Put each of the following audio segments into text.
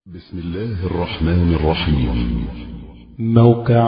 بسم الله الرحمن الرحيم موقع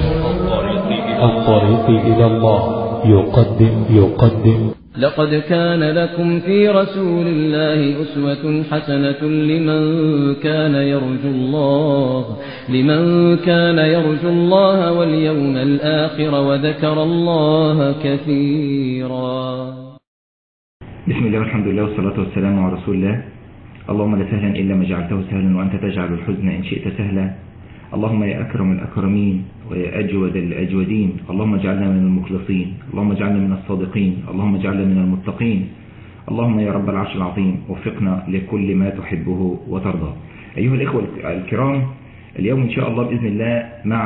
الطريق إلى الله يقدم يقدم لقد كان لكم في رسول الله أسوة حسنة لمن كان يرجو الله لمن كان يرجو الله واليوم الآخر وذكر الله كثيرا بسم الله والحمد لله والصلاة والسلام على رسول الله اللهم لا سهلا إلا ما جعلته سهلا وأنت تجعل الحزن إن شئت سهلا اللهم يا أكرم الأكرمين ويا أجود الأجودين اللهم اجعلنا من المخلصين اللهم اجعلنا من الصادقين اللهم اجعلنا من المتقين اللهم يا رب العرش العظيم وفقنا لكل ما تحبه وترضى أيها الإخوة الكرام اليوم إن شاء الله بإذن الله مع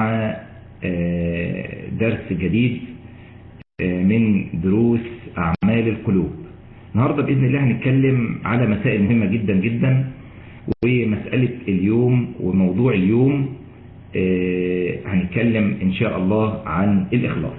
درس جديد من دروس أعمال القلوب النهاردة بإذن الله هنتكلم على مسائل مهمة جدا جدا ومسألة اليوم وموضوع اليوم هنتكلم إن شاء الله عن الإخلاص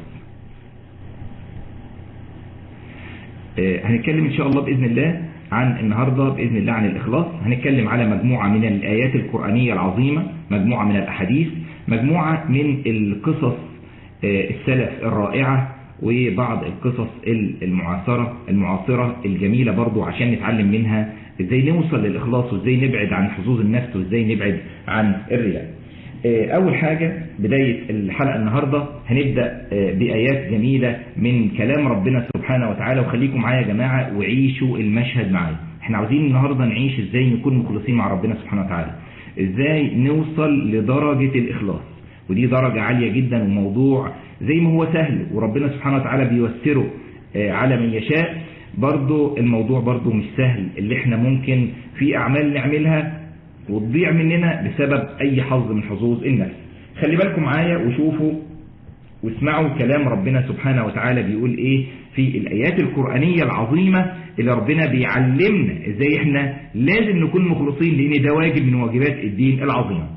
هنتكلم إن شاء الله بإذن الله عن النهاردة بإذن الله عن الإخلاص هنتكلم على مجموعة من الآيات القرآنية العظيمة مجموعة من الأحاديث مجموعة من القصص السلف الرائعة وبعض القصص المعاصرة المعاصرة الجميلة برضو عشان نتعلم منها ازاي نوصل للإخلاص وازاي نبعد عن حظوظ النفس وازاي نبعد عن الرياء أول حاجة بداية الحلقة النهاردة هنبدأ بآيات جميلة من كلام ربنا سبحانه وتعالى وخليكم معايا يا جماعة وعيشوا المشهد معايا احنا عاوزين النهاردة نعيش ازاي نكون مخلصين مع ربنا سبحانه وتعالى ازاي نوصل لدرجة الإخلاص ودي درجة عالية جدا وموضوع زي ما هو سهل وربنا سبحانه وتعالى بيوسره على من يشاء برضو الموضوع برضو مش سهل اللي احنا ممكن في أعمال نعملها وتضيع مننا بسبب أي حظ من حظوظ النفس خلي بالكم معايا وشوفوا واسمعوا كلام ربنا سبحانه وتعالى بيقول ايه في الآيات القرآنية العظيمة اللي ربنا بيعلمنا ازاي احنا لازم نكون مخلصين لان ده واجب من واجبات الدين العظيمة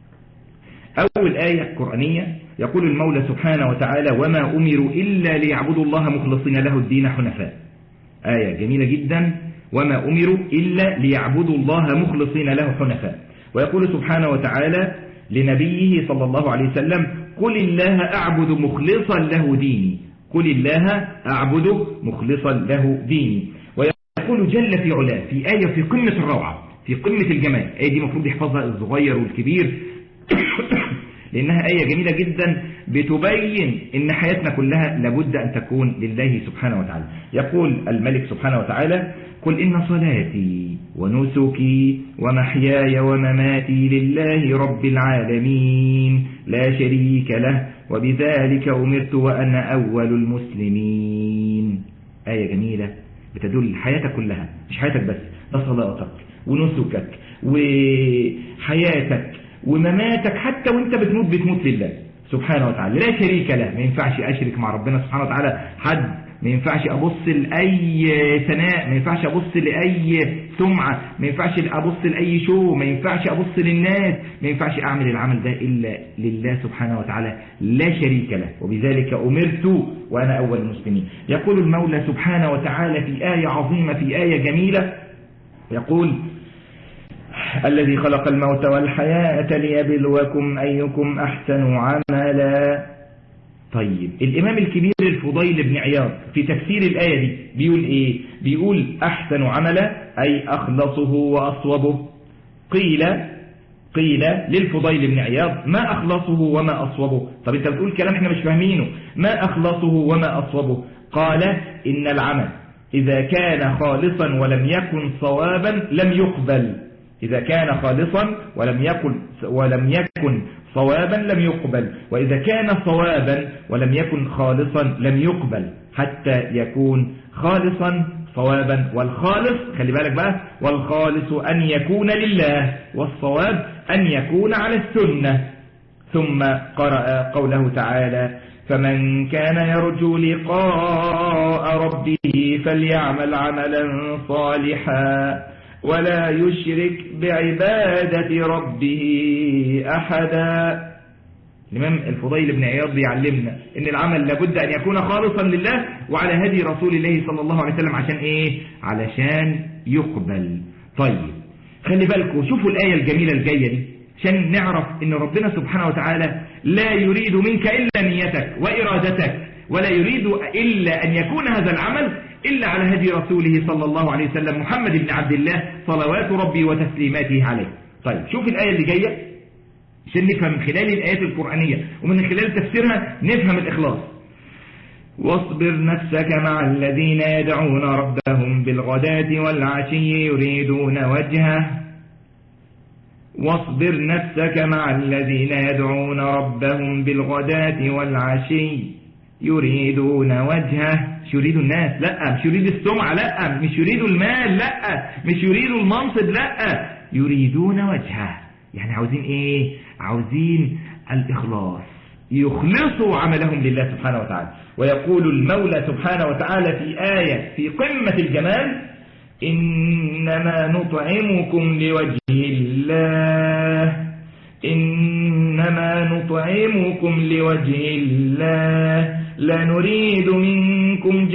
أول آية قرآنية يقول المولى سبحانه وتعالى وما أمروا إلا ليعبدوا الله مخلصين له الدين حنفاء آية جميلة جدا وما أمروا إلا ليعبدوا الله مخلصين له حنفاء ويقول سبحانه وتعالى لنبيه صلى الله عليه وسلم قل الله أعبد مخلصا له ديني قل الله أعبد مخلصا له ديني ويقول جل في علاه في آية في قمة الروعة في قمة الجمال آية دي مفروض يحفظها الصغير والكبير لأنها آية جميلة جدا بتبين أن حياتنا كلها لابد أن تكون لله سبحانه وتعالى يقول الملك سبحانه وتعالى قل إن صلاتي ونسكي ومحياي ومماتي لله رب العالمين لا شريك له وبذلك أمرت وأنا أول المسلمين آية جميلة بتدل حياتك كلها مش حياتك بس ده صلاتك ونسكك وحياتك ومماتك حتى وانت بتموت بتموت لله سبحانه وتعالى لا شريك له ما ينفعش أشرك مع ربنا سبحانه وتعالى حد ما ينفعش أبص لأي ثناء ما ينفعش أبص لأي سمعة ما ينفعش أبص لأي شو ما ينفعش أبص للناس ما ينفعش أعمل العمل ده إلا لله سبحانه وتعالى لا شريك له وبذلك أمرت وأنا أول المسلمين يقول المولى سبحانه وتعالى في آية عظيمة في آية جميلة يقول الذي خلق الموت والحياة ليبلوكم أيكم أحسن عملا طيب الإمام الكبير الفضيل بن عياض في تفسير الآية دي بيقول إيه بيقول أحسن عملا أي أخلصه وأصوبه قيل قيل للفضيل بن عياض ما أخلصه وما أصوبه طب أنت بتقول كلام احنا مش فاهمينه ما أخلصه وما أصوبه قال إن العمل إذا كان خالصا ولم يكن صوابا لم يقبل إذا كان خالصا ولم يكن ولم يكن صوابا لم يقبل وإذا كان صوابا ولم يكن خالصا لم يقبل حتى يكون خالصا صوابا والخالص خلي بالك بقى والخالص أن يكون لله والصواب أن يكون على السنة ثم قرأ قوله تعالى فمن كان يرجو لقاء ربه فليعمل عملا صالحا ولا يشرك بعبادة ربه أحدا الإمام الفضيل بن عياض بيعلمنا إن العمل لابد أن يكون خالصا لله وعلى هدي رسول الله صلى الله عليه وسلم عشان إيه؟ علشان يقبل طيب خلي بالكم شوفوا الآية الجميلة الجاية دي عشان نعرف ان ربنا سبحانه وتعالى لا يريد منك إلا نيتك وإرادتك ولا يريد إلا أن يكون هذا العمل إلا على هدي رسوله صلى الله عليه وسلم محمد بن عبد الله صلوات ربي وتسليماته عليه طيب شوف الآية اللي جاية عشان نفهم من خلال الآيات القرآنية ومن خلال تفسيرها نفهم الإخلاص واصبر نفسك مع الذين يدعون ربهم بالغداة والعشي يريدون وجهه واصبر نفسك مع الذين يدعون ربهم بالغداة والعشي يريدون وجهه مش يريدوا الناس لا مش يريد السمعة لا مش يريدوا المال لا مش يريدوا المنصب لا يريدون وجهه يعني عاوزين ايه عاوزين الإخلاص يخلصوا عملهم لله سبحانه وتعالى ويقول المولى سبحانه وتعالى في آية في قمة الجمال إنما نطعمكم لوجه الله إنما نطعمكم لوجه الله لا نريد منكم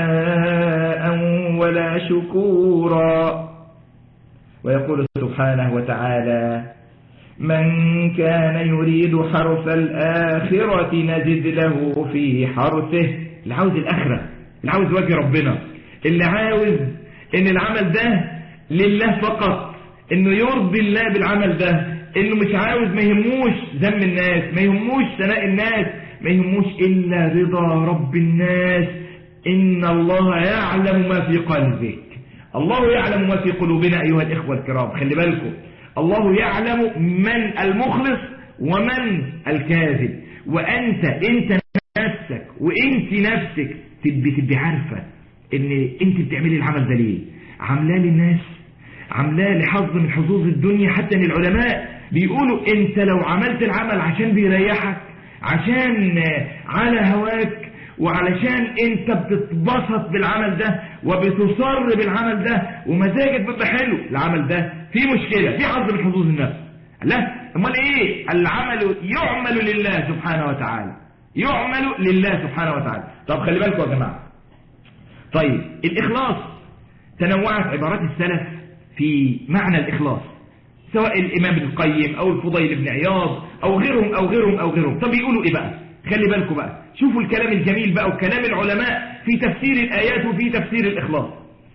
جزاء ولا شكورا ويقول سبحانه وتعالى من كان يريد حرث الآخرة نزد له في حرثه اللي عاوز الآخرة اللي عاوز وجه ربنا اللي عاوز ان العمل ده لله فقط انه يرضي الله بالعمل ده انه مش عاوز ما يهموش ذم الناس ما يهموش ثناء الناس ما يهموش الا رضا رب الناس ان الله يعلم ما في قلبك الله يعلم ما في قلوبنا ايها الاخوة الكرام خلي بالكم الله يعلم من المخلص ومن الكاذب وانت انت نفسك وانت نفسك تبقي تبقي عارفه ان انت بتعملي العمل ده ليه عاملاه للناس عاملاه لحظ من حظوظ الدنيا حتى ان العلماء بيقولوا انت لو عملت العمل عشان بيريحك عشان على هواك وعلشان انت بتتبسط بالعمل ده وبتصر بالعمل ده ومزاجك بيبقى حلو العمل ده في مشكلة في حظ من حظوظ النفس لا امال ايه العمل يعمل لله سبحانه وتعالى يعمل لله سبحانه وتعالى طب خلي بالكم يا جماعه طيب الإخلاص تنوعت عبارات السلف في معنى الإخلاص سواء الإمام ابن القيم أو الفضيل بن عياض أو غيرهم أو غيرهم أو غيرهم طب يقولوا إيه بقى خلي بالكم بقى شوفوا الكلام الجميل بقى وكلام العلماء في تفسير الآيات وفي تفسير الإخلاص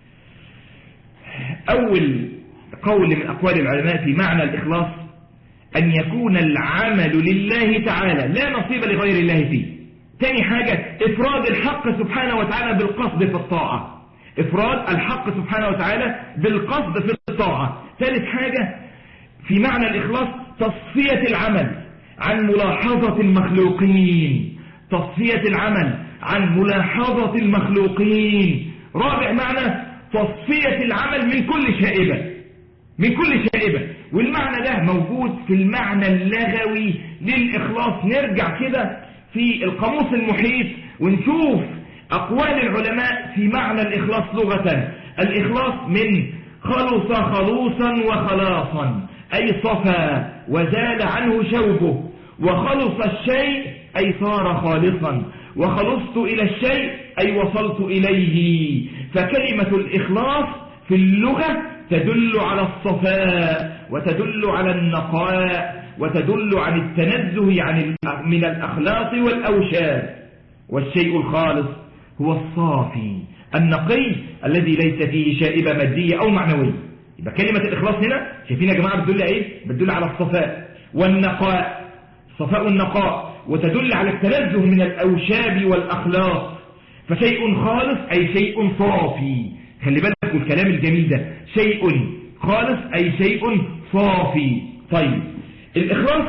أول قول من أقوال العلماء في معنى الإخلاص أن يكون العمل لله تعالى لا نصيب لغير الله فيه تاني حاجة إفراد الحق سبحانه وتعالى بالقصد في الطاعة إفراد الحق سبحانه وتعالى بالقصد في الطاعة ثالث حاجة في معنى الإخلاص تصفية العمل عن ملاحظة المخلوقين تصفية العمل عن ملاحظة المخلوقين رابع معنى تصفية العمل من كل شائبة من كل شائبة والمعنى ده موجود في المعنى اللغوي للإخلاص نرجع كده في القاموس المحيط ونشوف أقوال العلماء في معنى الإخلاص لغة الإخلاص من خلص خلوصا وخلاصا أي صفى وزال عنه شوبه وخلص الشيء أي صار خالصا وخلصت إلى الشيء أي وصلت إليه فكلمة الإخلاص في اللغة تدل على الصفاء وتدل على النقاء وتدل عن التنزه عن من الأخلاق والأوشاد والشيء الخالص هو الصافي النقي الذي ليس فيه شائبة مادية أو معنوية يبقى كلمة الإخلاص هنا شايفين يا جماعة بتدل إيه بتدل على الصفاء والنقاء صفاء النقاء وتدل على التنزه من الأوشاب والأخلاق فشيء خالص أي شيء صافي خلي بالكم الكلام الجميل ده شيء خالص أي شيء صافي طيب الإخلاص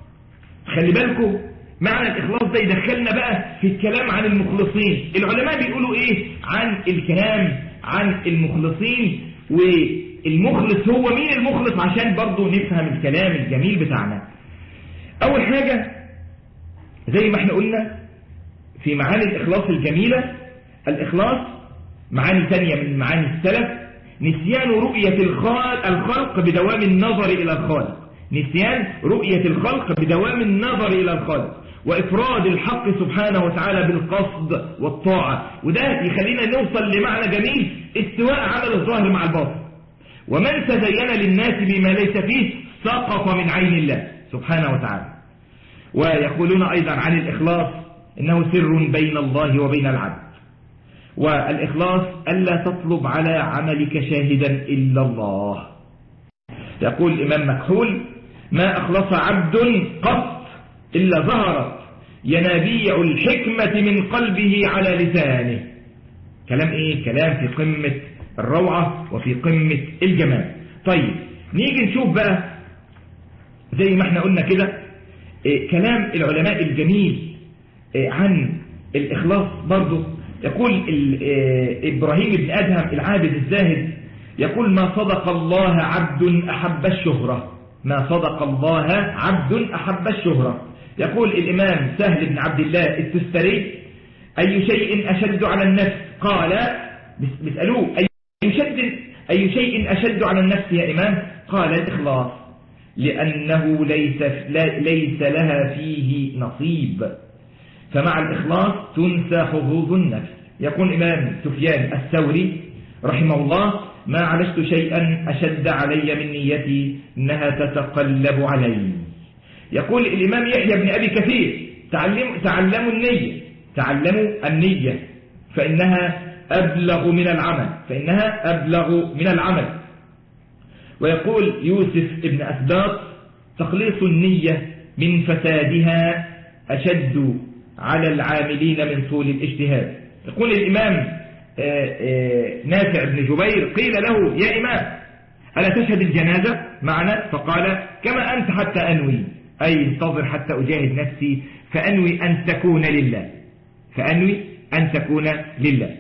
خلي بالكم معنى الإخلاص ده يدخلنا بقى في الكلام عن المخلصين العلماء بيقولوا إيه عن الكلام عن المخلصين والمخلص هو مين المخلص عشان برضو نفهم الكلام الجميل بتاعنا أول حاجة زي ما احنا قلنا في معاني الإخلاص الجميلة الإخلاص معاني ثانية من معاني السلف نسيان رؤية الخلق بدوام النظر إلى الخالق نسيان رؤية الخلق بدوام النظر إلى الخالق وإفراد الحق سبحانه وتعالى بالقصد والطاعة وده يخلينا نوصل لمعنى جميل استواء عمل الظاهر مع الباطن ومن تزين للناس بما ليس فيه سقط من عين الله سبحانه وتعالى ويقولون أيضا عن الإخلاص إنه سر بين الله وبين العبد والإخلاص ألا تطلب على عملك شاهدا إلا الله يقول الإمام مكحول ما أخلص عبد قط إلا ظهرت ينابيع الحكمة من قلبه على لسانه كلام إيه؟ كلام في قمة الروعة وفي قمة الجمال طيب نيجي نشوف بقى زي ما احنا قلنا كده إيه كلام العلماء الجميل إيه عن الإخلاص برضه يقول إيه إبراهيم بن أدهم العابد الزاهد يقول ما صدق الله عبد أحب الشهرة ما صدق الله عبد أحب الشهرة يقول الإمام سهل بن عبد الله التستري أي شيء أشد على النفس قال بيسألوه أي شد أي شيء أشد على النفس يا إمام قال الإخلاص لأنه ليس, ليس لها فيه نصيب فمع الإخلاص تنسى حظوظ النفس يقول إمام سفيان الثوري رحمه الله ما عرفت شيئا أشد علي من نيتي إنها تتقلب علي يقول الإمام يحيى بن أبي كثير تعلم تعلموا النية تعلموا النية فإنها أبلغ من العمل فإنها أبلغ من العمل ويقول يوسف ابن أسباط تخليص النية من فسادها أشد على العاملين من طول الاجتهاد يقول الإمام نافع بن جبير قيل له يا إمام ألا تشهد الجنازة معنا فقال كما أنت حتى أنوي أي انتظر حتى أجاهد نفسي فأنوي أن تكون لله فأنوي أن تكون لله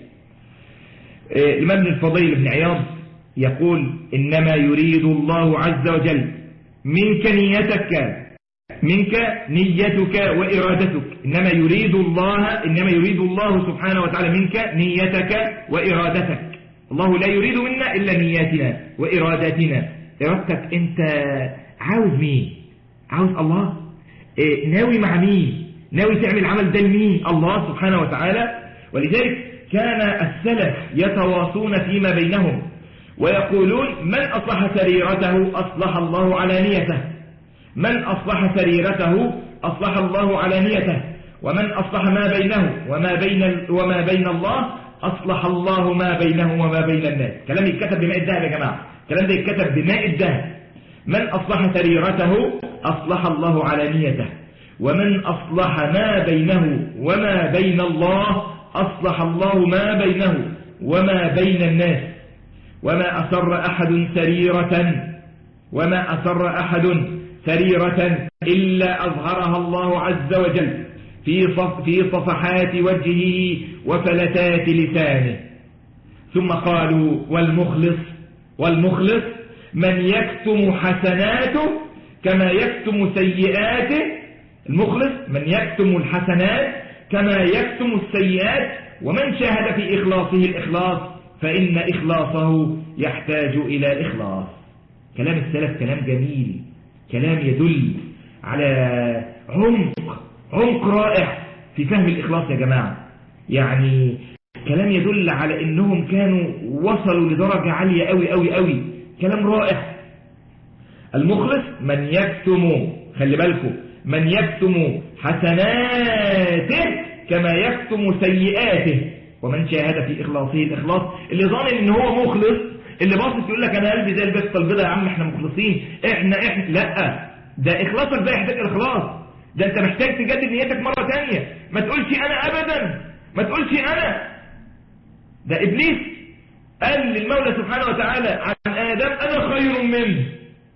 الإمام ابن الفضيل بن عياض يقول إنما يريد الله عز وجل منك نيتك منك نيتك وإرادتك إنما يريد الله إنما يريد الله سبحانه وتعالى منك نيتك وإرادتك الله لا يريد منا إلا نياتنا وإراداتنا إرادتك أنت عاوز مين عاوز الله إيه ناوي مع مين ناوي تعمل عمل ده لمين الله سبحانه وتعالى ولذلك كان السلف يتواصون فيما بينهم ويقولون من أصلح سريرته أصلح الله علانيته من أصلح سريرته أصلح الله علانيته ومن أصلح ما بينه وما بين, وما بين الله أصلح الله ما بينه وما بين الناس كلام يتكتب بماء الذهب يا جماعة كلام ده يتكتب بماء الذهب من أصلح سريرته أصلح الله علانيته ومن أصلح ما بينه وما بين الله أصلح الله ما بينه وما بين الناس وما أسر أحد سريرة وما أسر أحد سريرة إلا أظهرها الله عز وجل في في صفحات وجهه وفلتات لسانه ثم قالوا والمخلص والمخلص من يكتم حسناته كما يكتم سيئاته المخلص من يكتم الحسنات كما يكتم السيئات ومن شاهد في إخلاصه الإخلاص فإن إخلاصه يحتاج إلى إخلاص كلام السلف كلام جميل كلام يدل على عمق عمق رائع في فهم الإخلاص يا جماعة يعني كلام يدل على إنهم كانوا وصلوا لدرجة عالية أوي أوي أوي كلام رائع المخلص من يكتم خلي بالكم من يكتم حسناته كما يكتم سيئاته ومن شاهد في إخلاصه الإخلاص اللي ظن إن هو مخلص اللي باصص يقول لك أنا قلبي زي البسطة البيضاء يا عم إحنا مخلصين إحنا إحنا لا ده إخلاصك ده يحتاج إخلاص ده أنت محتاج تجدد نيتك مرة تانية ما تقولش أنا أبدا ما تقولش أنا ده إبليس قال للمولى سبحانه وتعالى عن آدم أنا خير منه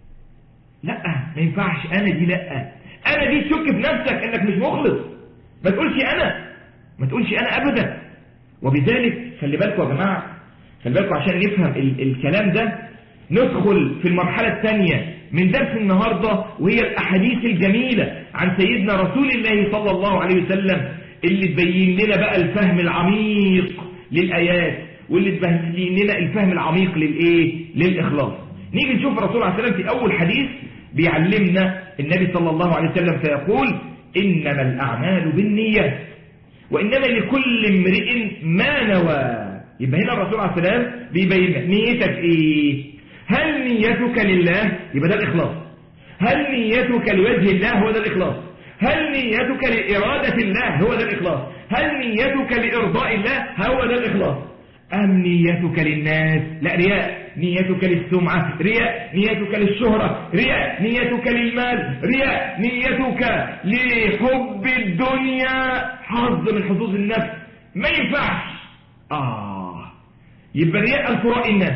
لا ما ينفعش أنا دي لا أنا دي تشك في نفسك أنك مش مخلص ما تقولش أنا ما تقولش أنا أبدا وبذلك خلي بالكم يا جماعة خلي بالكم عشان نفهم ال الكلام ده ندخل في المرحلة الثانية من درس النهاردة وهي الأحاديث الجميلة عن سيدنا رسول الله صلى الله عليه وسلم اللي تبين لنا بقى الفهم العميق للآيات واللي تبين لنا الفهم العميق للإيه للإخلاص نيجي نشوف الرسول عليه السلام في أول حديث بيعلمنا النبي صلى الله عليه وسلم فيقول إنما الأعمال بالنيات وإنما لكل امرئ ما نوى يبقى هنا الرسول عليه السلام بيبين نيتك إيه هل نيتك لله يبقى ده الإخلاص هل نيتك لوجه الله هو ده الإخلاص هل نيتك لإرادة الله هو ده الإخلاص هل نيتك لإرضاء الله هو ده الإخلاص أم نيتك للناس لا رياء نيتك للسمعة رياء نيتك للشهرة رياء نيتك للمال رياء نيتك لحب الدنيا حظ من حظوظ النفس ما ينفعش آه يبقى رياء الفراء الناس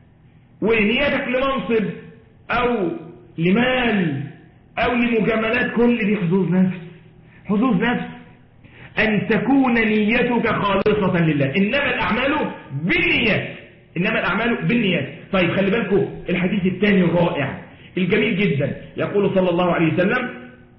ونيتك لمنصب أو لمال أو لمجاملات كل دي حظوظ نفس حظوظ نفس أن تكون نيتك خالصة لله إنما الأعمال بالنيات إنما الأعمال بالنيات طيب خلي بالكم الحديث الثاني الرائع الجميل جدا يقول صلى الله عليه وسلم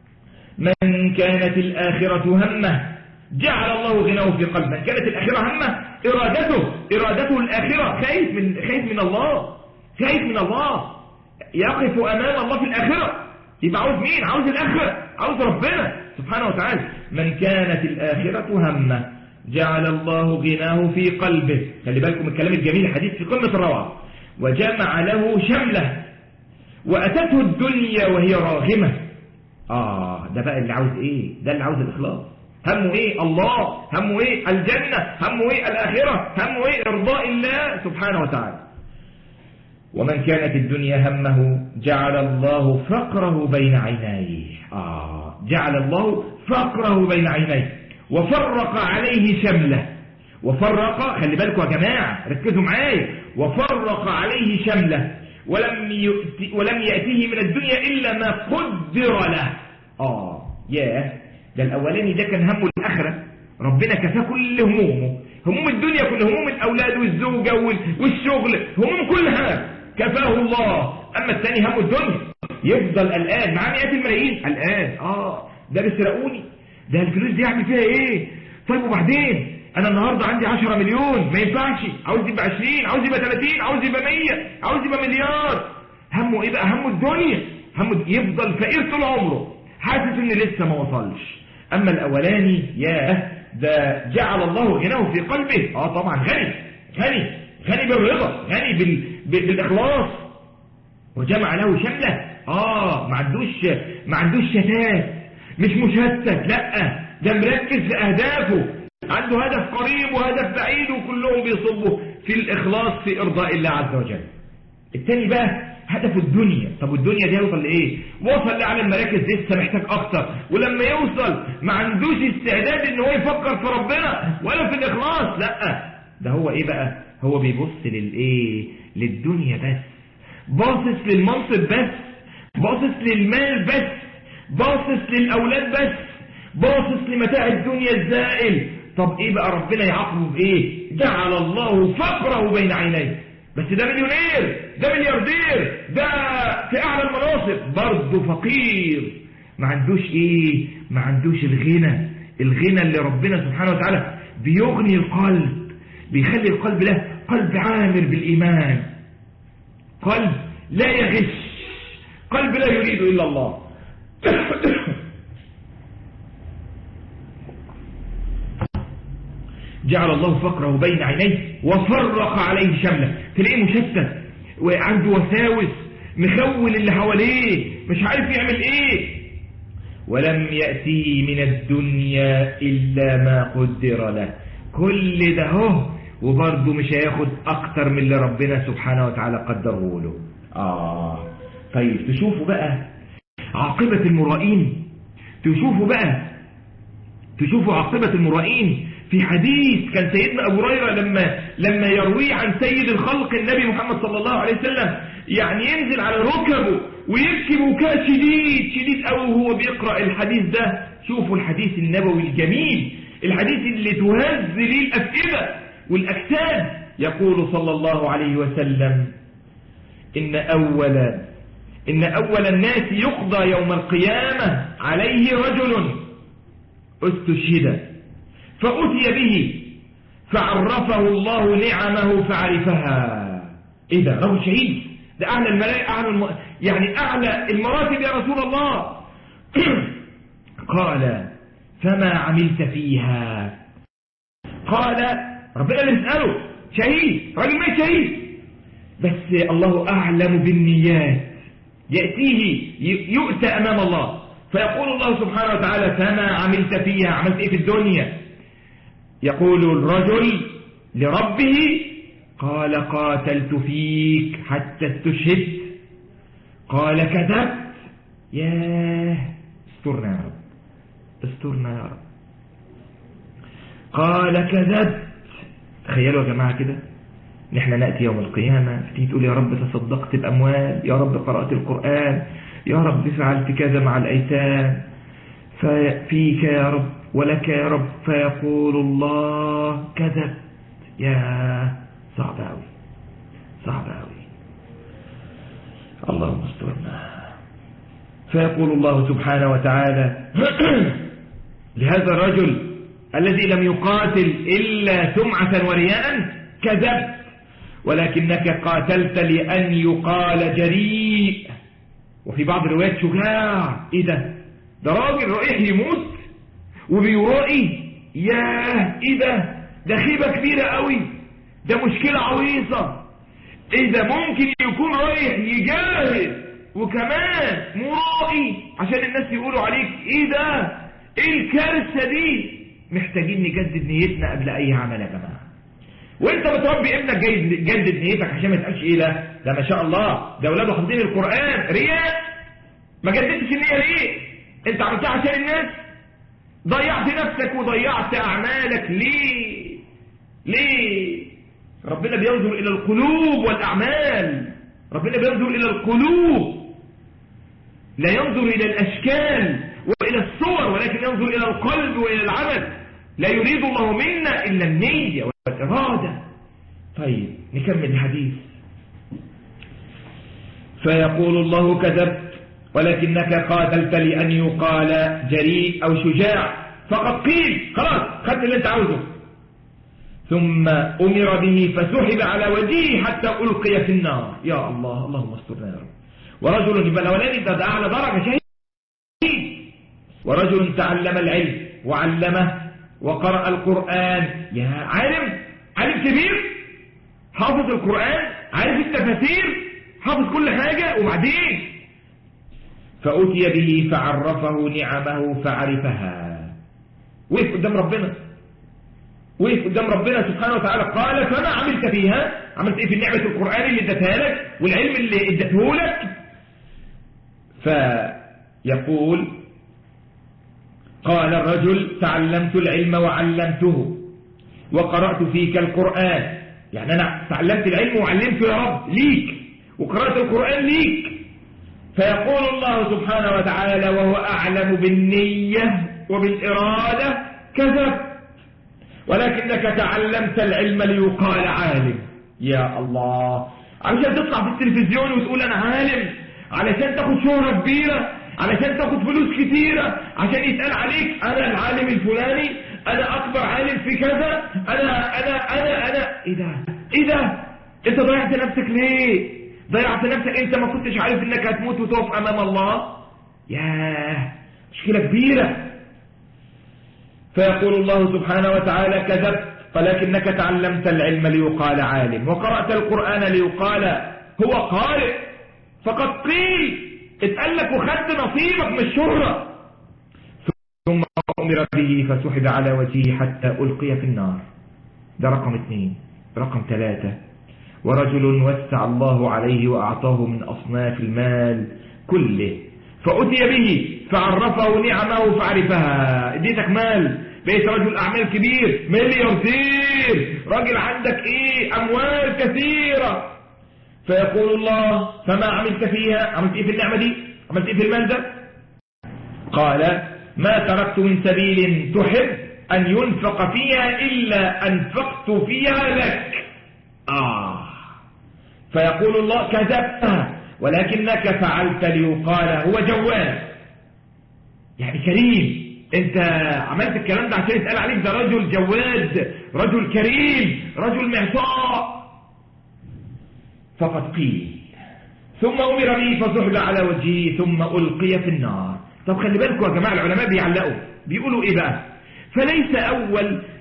من كانت الآخرة همه جعل الله غناه في قلبه من كانت الآخرة همه إرادته إرادته الآخرة خايف من, خايف من الله خايف من الله يقف أمام الله في الآخرة يبقى عاوز مين عاوز الآخرة عاوز ربنا سبحانه وتعالى من كانت الآخرة همه جعل الله غناه في قلبه خلي بالكم الكلام الجميل الحديث في قمة الروعة وجمع له شمله وأتته الدنيا وهي راغمة آه ده بقى اللي عاوز إيه ده اللي عاوز الإخلاص همه إيه الله همه إيه الجنة همه إيه الآخرة همه إيه إرضاء الله سبحانه وتعالى ومن كانت الدنيا همه جعل الله فقره بين عينيه آه جعل الله فقره بين عينيه وفرق عليه شمله وفرق خلي بالكم يا جماعة ركزوا معايا وفرق عليه شمله ولم يأتي ولم يأتيه من الدنيا إلا ما قدر له آه ياه ده الأولاني ده كان همه الآخرة ربنا كفاه كل همومه هموم الدنيا كل هموم الأولاد والزوجة والشغل هموم كلها كفاه الله أما الثاني هم الدنيا يفضل الآن مع مئات الملايين الآن آه ده بيسرقوني ده الفلوس دي يعمل فيها ايه طيب وبعدين انا النهاردة عندي 10 مليون ما ينفعش عاوز يبقى 20 عاوز يبقى 30 عاوز يبقى 100 عاوز يبقى مليار همه ايه بقى همه الدنيا همه يفضل فقير طول عمره حاسس ان لسه ما وصلش اما الاولاني ياه ده جعل الله غناه في قلبه اه طبعا غني غني غني بالرضا غني بال... بالاخلاص وجمع له شمله اه ما عندوش ما عندوش شتات مش مشتت لا ده مركز في اهدافه عنده هدف قريب وهدف بعيد وكلهم بيصبوا في الاخلاص في ارضاء الله عز وجل التاني بقى هدفه الدنيا طب والدنيا دي يوصل لايه وصل لاعلى المراكز لسه محتاج اكتر ولما يوصل ما عندوش استعداد ان هو يفكر في ربنا ولا في الاخلاص لا ده هو ايه بقى هو بيبص للايه للدنيا بس باصص للمنصب بس باصص للمال بس باصص للأولاد بس باصص لمتاع الدنيا الزائل طب ايه بقى ربنا يعاقبه بايه جعل الله فقره بين عينيه بس ده مليونير ده ملياردير ده في اعلى المناصب برضه فقير ما عندوش ايه ما عندوش الغنى الغنى اللي ربنا سبحانه وتعالى بيغني القلب بيخلي القلب ده قلب عامر بالايمان قلب لا يغش قلب لا يريد الا الله جعل الله فقره بين عينيه وفرق عليه شمله تلاقيه مشتت وعنده وساوس مخول اللي حواليه مش عارف يعمل ايه ولم يأتي من الدنيا إلا ما قدر له كل ده هو وبرضه مش هياخد أكتر من اللي ربنا سبحانه وتعالى قدره له آه طيب تشوفوا بقى عاقبة المرائين تشوفوا بقى تشوفوا عاقبة المرائين في حديث كان سيدنا أبو هريرة لما لما يروي عن سيد الخلق النبي محمد صلى الله عليه وسلم يعني ينزل على ركبه ويبكي بكاء شديد شديد قوي وهو بيقرأ الحديث ده شوفوا الحديث النبوي الجميل الحديث اللي تهز ليه الأفئدة والأجساد يقول صلى الله عليه وسلم إن أول إن أول الناس يقضى يوم القيامة عليه رجل استشهد فأتي به فعرفه الله نعمه فعرفها إيه ده رجل شهيد ده أعلى الملائكة أعلى الم... يعني أعلى المراتب يا رسول الله قال فما عملت فيها قال ربنا اللي بيسأله شهيد راجل ما شهيد بس الله أعلم بالنيات يأتيه يؤتى أمام الله فيقول الله سبحانه وتعالى فما عملت فيها عملت إيه في الدنيا يقول الرجل لربه قال قاتلت فيك حتى استشهدت قال كذبت ياه استرنا يا رب استرنا يا رب قال كذبت تخيلوا يا جماعة كده نحن نأتي يوم القيامة تيجي تقول يا رب تصدقت بأموال يا رب قرأت القرآن يا رب فعلت كذا مع الأيتام فيك يا رب ولك يا رب فيقول الله كذبت يا صعب أوي صعب أوي اللهم استرنا فيقول الله سبحانه وتعالى لهذا الرجل الذي لم يقاتل إلا سمعة ورياء كذبت ولكنك قاتلت لأن يقال جريء وفي بعض الروايات شجاع ايه ده ده راجل رايح يموت وبيرائي ياه ايه ده ده خيبة كبيرة قوي ده مشكلة عويصة ايه ده ممكن يكون رايح يجاهد وكمان مرائي عشان الناس يقولوا عليك ايه ده ايه الكارثة دي محتاجين نجدد نيتنا قبل اي عمل يا جماعة وانت بتربي ابنك جدد نيتك عشان ما تقالش ايه ده ده ما شاء الله ده اولاده حافظين القرآن رياء ما جددتش النية ليه انت عملتها عشان الناس ضيعت نفسك وضيعت اعمالك ليه ليه ربنا بينظر الى القلوب والاعمال ربنا بينظر الى القلوب لا ينظر الى الاشكال والى الصور ولكن ينظر الى القلب والى العمل لا يريد الله منا الا النية والإرادة طيب نكمل الحديث فيقول الله كذبت ولكنك قاتلت لأن يقال جريء أو شجاع فقد قيل خلاص خدت اللي انت عاوزه ثم أمر به فسحب على وجهه حتى ألقي في النار يا الله اللهم استرنا يا رب ورجل يبقى الأولاني ده أعلى درجة شهيد ورجل تعلم العلم وعلمه وقرأ القرآن يا عالم عالم كبير حافظ القرآن عارف التفاسير حافظ كل حاجة وبعدين فأتي به فعرفه نعمه فعرفها وقف قدام ربنا وقف قدام ربنا سبحانه وتعالى قال فما عملت فيها عملت ايه في نعمة القرآن اللي ادتها لك والعلم اللي ادته لك فيقول قال الرجل تعلمت العلم وعلمته وقرأت فيك القرآن يعني أنا تعلمت العلم وعلمته يا رب ليك وقرأت القرآن ليك فيقول الله سبحانه وتعالى وهو أعلم بالنية وبالإرادة كذب ولكنك تعلمت العلم ليقال عالم يا الله علشان تطلع في التلفزيون وتقول أنا عالم علشان تاخد شهرة كبيرة علشان تاخد فلوس كتيرة عشان يتقال عليك أنا العالم الفلاني أنا أكبر عالم في كذا أنا أنا أنا أنا إيه ده إيه ده أنت ضيعت نفسك ليه ضيعت نفسك أنت ما كنتش عارف إنك هتموت وتقف أمام الله ياه مشكلة كبيرة فيقول الله سبحانه وتعالى كذبت ولكنك تعلمت العلم ليقال عالم وقرأت القرآن ليقال هو قارئ فقد قيل اتقال لك وخدت نصيبك من الشهرة ثم أمر به فسحب على وجهه حتى ألقي في النار ده رقم اثنين رقم ثلاثة ورجل وسع الله عليه وأعطاه من أصناف المال كله فأتي به فعرفه نعمه فعرفها اديتك مال بقيت رجل أعمال كبير ملياردير راجل عندك ايه أموال كثيرة فيقول الله فما عملت فيها عملت ايه في النعمة دي عملت ايه في المال ده قال ما تركت من سبيل تحب أن ينفق فيها إلا أنفقت فيها لك آه فيقول الله كذبت ولكنك فعلت ليقال هو جواد يعني كريم انت عملت الكلام ده عشان يتقال عليك ده رجل جواد رجل كريم رجل معطاء فقد قيل ثم أمر به فسحب على وجهه ثم ألقي في النار طب خلي بالكم يا جماعة العلماء بيعلقوا بيقولوا إيه بقى فليس أول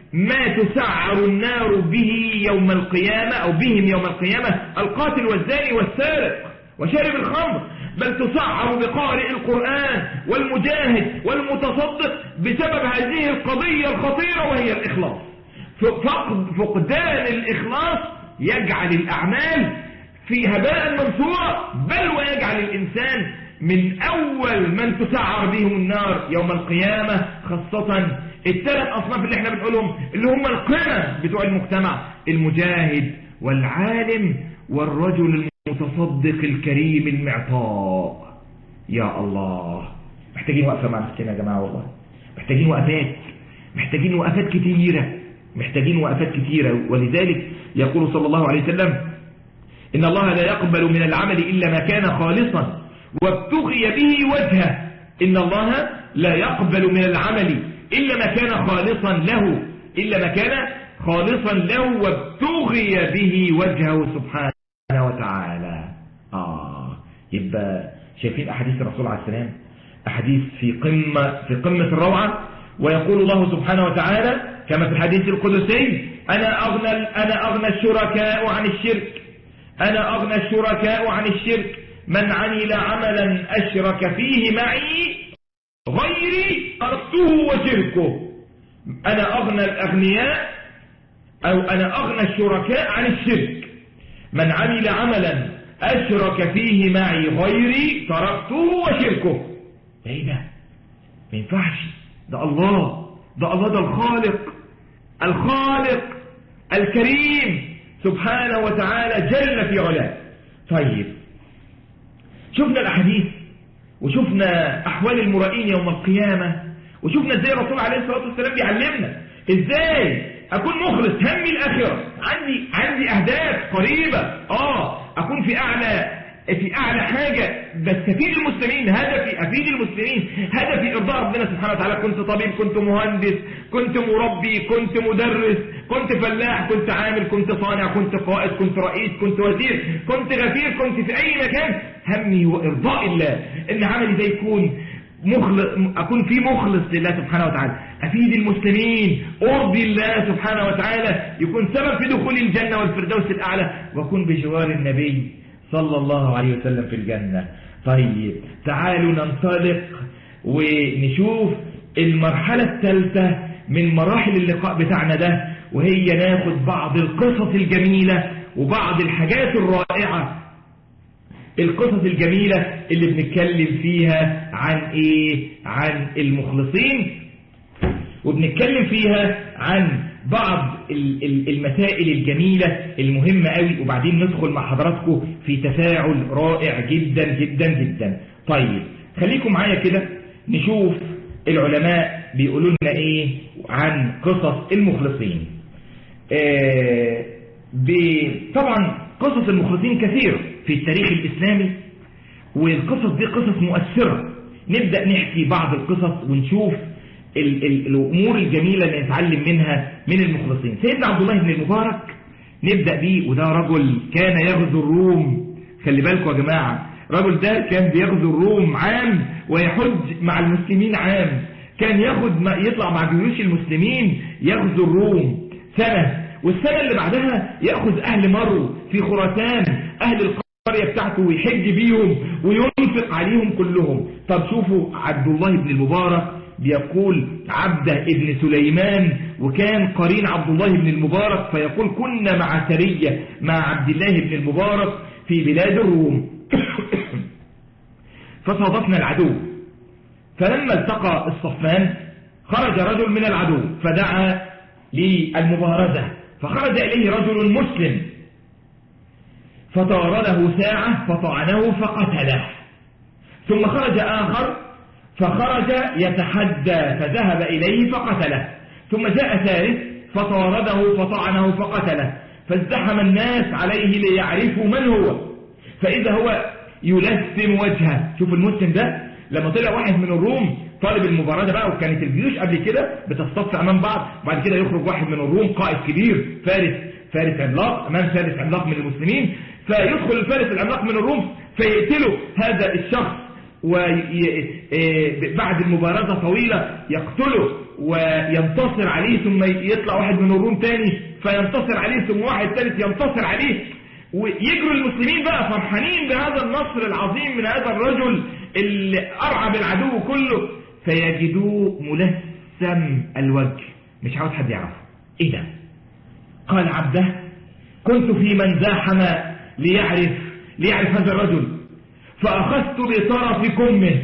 ما تسعر النار به يوم القيامة أو بهم يوم القيامة القاتل والزاني والسارق وشارب الخمر بل تسعر بقارئ القرآن والمجاهد والمتصدق بسبب هذه القضية الخطيرة وهي الإخلاص فقد فقدان الإخلاص يجعل الأعمال في هباء منصورة بل ويجعل الإنسان من أول من تسعر بهم النار يوم القيامة خاصة الثلاث أصناف اللي احنا بنقولهم اللي هم القمة بتوع المجتمع المجاهد والعالم والرجل المتصدق الكريم المعطاء يا الله محتاجين وقفة مع نفسنا يا جماعة والله محتاجين وقفات محتاجين وقفات كتيرة محتاجين وقفات كتيرة ولذلك يقول صلى الله عليه وسلم إن الله لا يقبل من العمل إلا ما كان خالصا وابتغي به وجهه إن الله لا يقبل من العمل إلا ما كان خالصا له إلا ما كان خالصا له وابتغي به وجهه سبحانه وتعالى آه يبقى شايفين أحاديث الرسول عليه السلام أحاديث في قمة في قمة الروعة ويقول الله سبحانه وتعالى كما في الحديث القدسي أنا أغنى أنا أغنى الشركاء عن الشرك أنا أغنى الشركاء عن الشرك من عمل عملا أشرك فيه معي غيري أردته وشركه أنا أغنى الأغنياء أو أنا أغنى الشركاء عن الشرك من عمل عملا أشرك فيه معي غيري تركته وشركه ايه ده ما ينفعش ده الله ده الله ده الخالق الخالق الكريم سبحانه وتعالى جل في علاه طيب شفنا الأحاديث وشفنا أحوال المرائين يوم القيامة وشفنا ازاي الرسول عليه الصلاة والسلام بيعلمنا ازاي أكون مخلص همي الآخرة عندي عندي أهداف قريبة آه أكون في أعلى في أعلى حاجة بستفيد المسلمين هدفي أفيد المسلمين هدفي إرضاء ربنا سبحانه وتعالى كنت طبيب كنت مهندس كنت مربي كنت مدرس كنت فلاح كنت عامل كنت صانع كنت قائد كنت رئيس كنت وزير كنت غفير كنت في أي مكان همي هو إرضاء الله إن عملي ده يكون مخلص أكون في مخلص لله سبحانه وتعالى أفيد المسلمين أرضي الله سبحانه وتعالى يكون سبب في دخول الجنة والفردوس الأعلى وأكون بجوار النبي صلى الله عليه وسلم في الجنة طيب تعالوا ننطلق ونشوف المرحلة الثالثة من مراحل اللقاء بتاعنا ده وهي ناخد بعض القصص الجميلة وبعض الحاجات الرائعة القصص الجميلة اللي بنتكلم فيها عن ايه عن المخلصين وبنتكلم فيها عن بعض المسائل الجميلة المهمة قوي وبعدين ندخل مع حضراتكم في تفاعل رائع جدا جدا جدا طيب خليكم معايا كده نشوف العلماء بيقولوا لنا ايه عن قصص المخلصين آه طبعا قصص المخلصين كثير في التاريخ الإسلامي والقصص دي قصص مؤثرة نبدأ نحكي بعض القصص ونشوف ال ال الأمور الجميلة اللي نتعلم منها من المخلصين سيدنا عبد الله بن المبارك نبدأ بيه وده رجل كان يغزو الروم خلي بالكم يا جماعة رجل ده كان بيغزو الروم عام ويحج مع المسلمين عام كان ياخد ما يطلع مع جيوش المسلمين يغزو الروم سنة والسنة اللي بعدها يأخذ أهل مرو في خراسان أهل القرية بتاعته ويحج بيهم وينفق عليهم كلهم طب شوفوا عبد الله بن المبارك بيقول عبده ابن سليمان وكان قرين عبد الله بن المبارك فيقول كنا مع سرية مع عبد الله بن المبارك في بلاد الروم فصادفنا العدو فلما التقى الصفان خرج رجل من العدو فدعا للمبارزة فخرج إليه رجل مسلم فطارده ساعة فطعنه فقتله ثم خرج آخر فخرج يتحدى فذهب إليه فقتله ثم جاء ثالث فطارده فطعنه فقتله فازدحم الناس عليه ليعرفوا من هو فإذا هو يلثم وجهه شوف المسلم ده لما طلع واحد من الروم طالب المباراة بقى وكانت الجيوش قبل كده بتصطف امام بعض وبعد كده يخرج واحد من الروم قائد كبير فارس فارس عملاق امام فارس عملاق من المسلمين فيدخل الفارس العملاق من الروم فيقتله هذا الشخص وبعد المبارزة طويلة يقتله وينتصر عليه ثم يطلع واحد من الروم تاني فينتصر عليه ثم واحد ثالث ينتصر عليه ويجروا المسلمين بقى فرحانين بهذا النصر العظيم من هذا الرجل اللي أرعب العدو كله فيجدوه ملثم الوجه مش عاوز حد يعرفه ايه ده قال عبده كنت في من زاحم ليعرف ليعرف هذا الرجل فأخذت بطرف كمه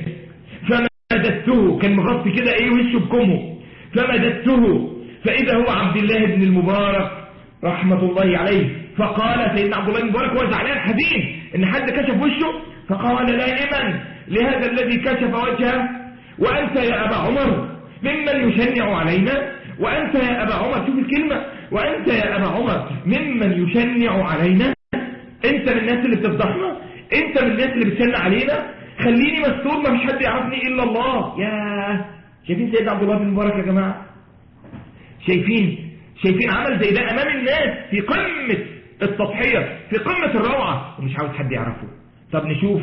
فمددته كان مغطي كده ايه وشه بكمه فمددته فإذا هو عبد الله بن المبارك رحمة الله عليه فقال سيدنا عبد الله بن المبارك هو زعلان حزين ان حد كشف وشه فقال لائما لهذا الذي كشف وجهه وأنت يا أبا عمر ممن يشنع علينا وأنت يا أبا عمر شوف الكلمة وأنت يا أبا عمر ممن يشنع علينا أنت من الناس اللي بتفضحنا أنت من الناس اللي بتشنع علينا خليني مستور ما فيش حد يعرفني إلا الله يا شايفين سيدنا عبد الله بن مبارك يا جماعة شايفين شايفين عمل زي ده أمام الناس في قمة التضحية في قمة الروعة ومش عاوز حد يعرفه طب نشوف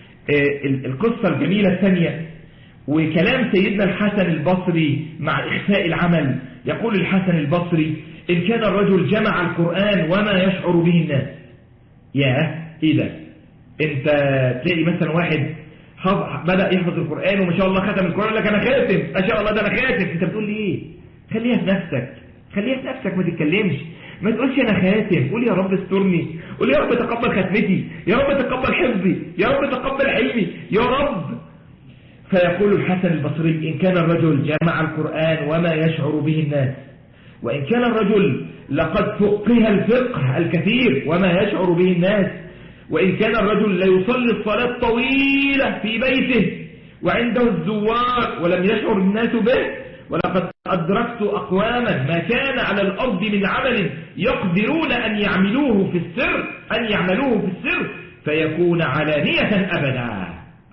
القصة الجميلة الثانية وكلام سيدنا الحسن البصري مع إخفاء العمل يقول الحسن البصري إن كان الرجل جمع القرآن وما يشعر به الناس يا إيه ده انت تلاقي مثلا واحد بدأ يحفظ القرآن وما شاء الله ختم القرآن لك أنا خاتم ما شاء الله ده أنا خاتم انت بتقول لي ايه خليها في نفسك خليها في نفسك ما تتكلمش ما تقولش أنا خاتم قول يا رب استرني قول يا رب تقبل ختمتي يا رب تقبل حفظي يا رب تقبل علمي يا رب فيقول الحسن البصري إن كان الرجل جمع القرآن وما يشعر به الناس وإن كان الرجل لقد فقه الفقه الكثير وما يشعر به الناس وإن كان الرجل ليصلي الصلاة طويلة في بيته وعنده الزوار ولم يشعر الناس به ولقد أدركت أقواما ما كان على الأرض من عمل يقدرون أن يعملوه في السر أن يعملوه في السر فيكون علانية أبدا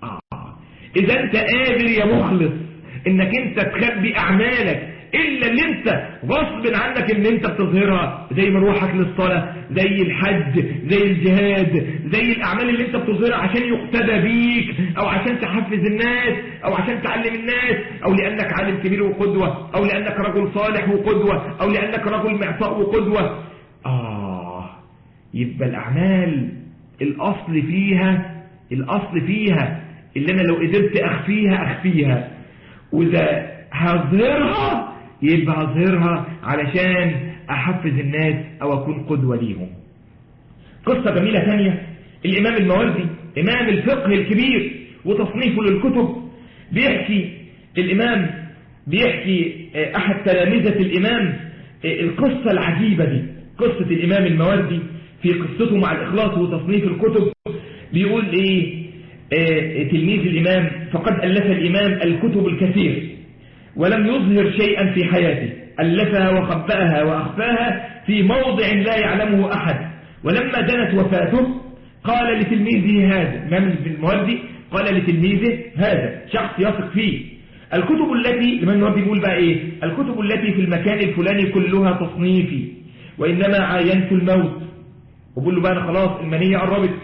إذا أنت قادر يا مخلص إنك أنت تخبي أعمالك إلا اللي أنت غصب عنك إن أنت بتظهرها زي مروحك للصلاة زي الحج زي الجهاد زي الأعمال اللي أنت بتظهرها عشان يقتدى بيك أو عشان تحفز الناس أو عشان تعلم الناس أو لأنك عالم كبير وقدوة أو لأنك رجل صالح وقدوة أو لأنك رجل معطاء وقدوة آه يبقى الأعمال الأصل فيها الأصل فيها اللي أنا لو قدرت أخفيها أخفيها وإذا هظهرها يبقى هظهرها علشان أحفز الناس أو أكون قدوة ليهم قصة جميلة ثانية الإمام الموردي إمام الفقه الكبير وتصنيفه للكتب بيحكي الإمام بيحكي أحد تلامذة الإمام القصة العجيبة دي قصة الإمام الموردي في قصته مع الإخلاص وتصنيف الكتب بيقول إيه آه تلميذ الإمام فقد ألف الإمام الكتب الكثير ولم يظهر شيئا في حياته ألفها وخبأها وأخفاها في موضع لا يعلمه أحد ولما دنت وفاته قال لتلميذه هذا إمام الموردي قال لتلميذه هذا شخص يثق فيه الكتب التي الإمام الموردي بيقول بقى إيه الكتب التي في المكان الفلاني كلها تصنيفي وإنما عاينت الموت وبقول له بقى أنا خلاص المنية قربت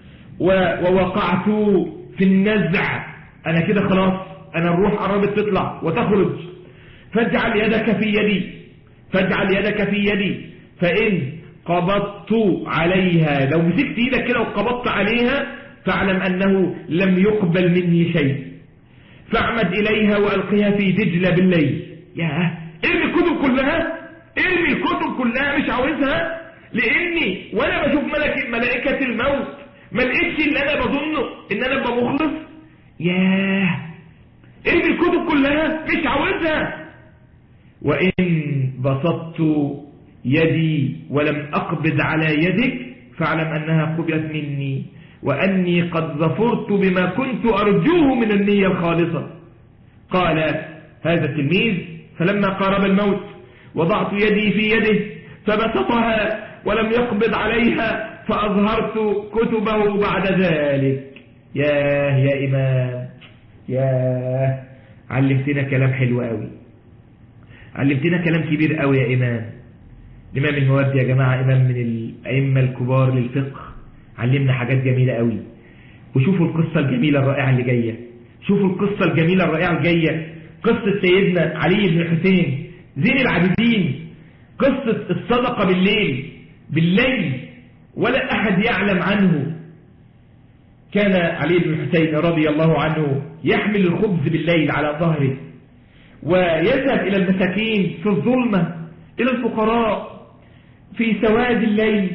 ووقعت في النزع أنا كده خلاص أنا الروح قربت تطلع وتخرج فاجعل يدك في يدي فاجعل يدك في يدي فإن قبضت عليها لو مسكت ايدك كده وقبضت عليها فاعلم أنه لم يقبل مني شيء فاعمد إليها وألقيها في دجلة بالليل يا ارمي الكتب كلها ارمي الكتب كلها مش عاوزها لاني وانا بشوف ملك ملائكة الموت ما لقيتش اللي انا بظنه ان انا ابقى مخلص ياه ارمي الكتب كلها مش عاوزها وان بسطت يدي ولم اقبض على يدك فاعلم انها قبلت مني واني قد ظفرت بما كنت ارجوه من النية الخالصة قال هذا التلميذ فلما قارب الموت وضعت يدي في يده فبسطها ولم يقبض عليها فأظهرت كتبه بعد ذلك ياه يا إمام ياه علمتنا كلام حلو قوي علمتنا كلام كبير قوي يا إمام الإمام المودي يا جماعة إمام من الأئمة الكبار للفقه علمنا حاجات جميلة قوي وشوفوا القصة الجميلة الرائعة اللي جاية شوفوا القصة الجميلة الرائعة الجاية قصة سيدنا علي بن الحسين زين العابدين قصة الصدقة بالليل بالليل ولا أحد يعلم عنه كان علي بن الحسين رضي الله عنه يحمل الخبز بالليل على ظهره ويذهب إلى المساكين في الظلمة إلى الفقراء في سواد الليل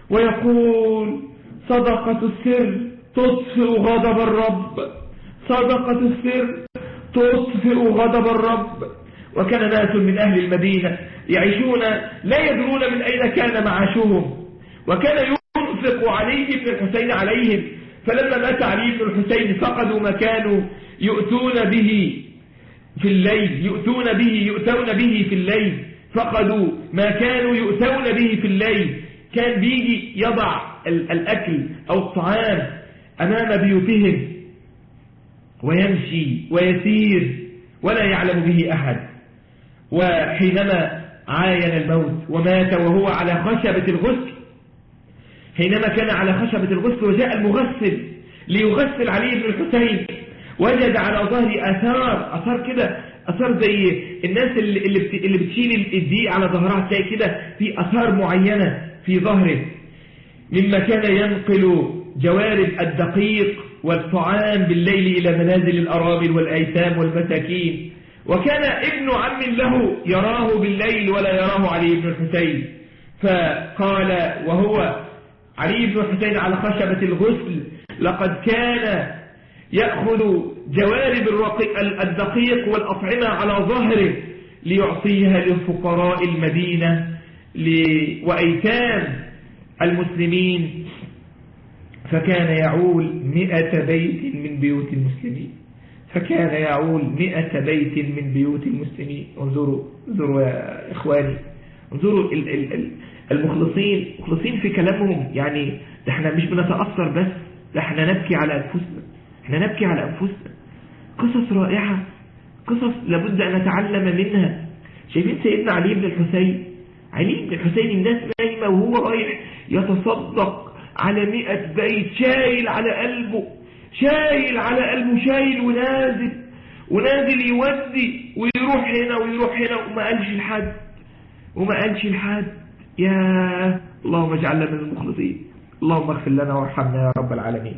ويقول صدقة السر تطفئ غضب الرب صدقة السر تطفئ غضب الرب وكان ناس من أهل المدينة يعيشون لا يدرون من أين كان معاشهم وكان ينفق علي بن الحسين عليهم فلما مات علي بن الحسين فقدوا ما كانوا يؤتون به في الليل يؤتون به يؤتون به في الليل فقدوا ما كانوا يؤتون به في الليل كان بيجي يضع الأكل أو الطعام أمام بيوتهم ويمشي ويسير ولا يعلم به أحد وحينما عاين الموت ومات وهو على خشبة الغسل حينما كان على خشبة الغسل وجاء المغسل ليغسل علي بن الحسين وجد على ظهره أثار أثار كده أثار زي الناس اللي, اللي بتشيل الدقيق على ظهرها تلاقي كده في أثار معينة في ظهره مما كان ينقل جوارب الدقيق والطعام بالليل إلى منازل الأرامل والأيتام والمساكين وكان ابن عم له يراه بالليل ولا يراه علي بن الحسين فقال وهو علي بن الحسين على خشبة الغسل لقد كان يأخذ جوارب الدقيق والأطعمة على ظهره ليعطيها لفقراء المدينة وأيتام المسلمين فكان يعول مئة بيت من بيوت المسلمين فكان يعول مئة بيت من بيوت المسلمين انظروا انظروا يا إخواني انظروا المخلصين مخلصين في كلامهم يعني ده احنا مش بنتأثر بس ده احنا نبكي على أنفسنا احنا نبكي على أنفسنا قصص رائعة قصص لابد أن نتعلم منها شايفين سيدنا علي بن الحسين علي بن الحسين الناس نايمة وهو رايح يتصدق على مئة بيت شايل على قلبه شايل على قلبه شايل ونازل ونازل يودي ويروح هنا ويروح هنا وما قالش لحد وما قالش لحد يا اللهم اجعلنا من المخلصين اللهم اغفر لنا وارحمنا يا رب العالمين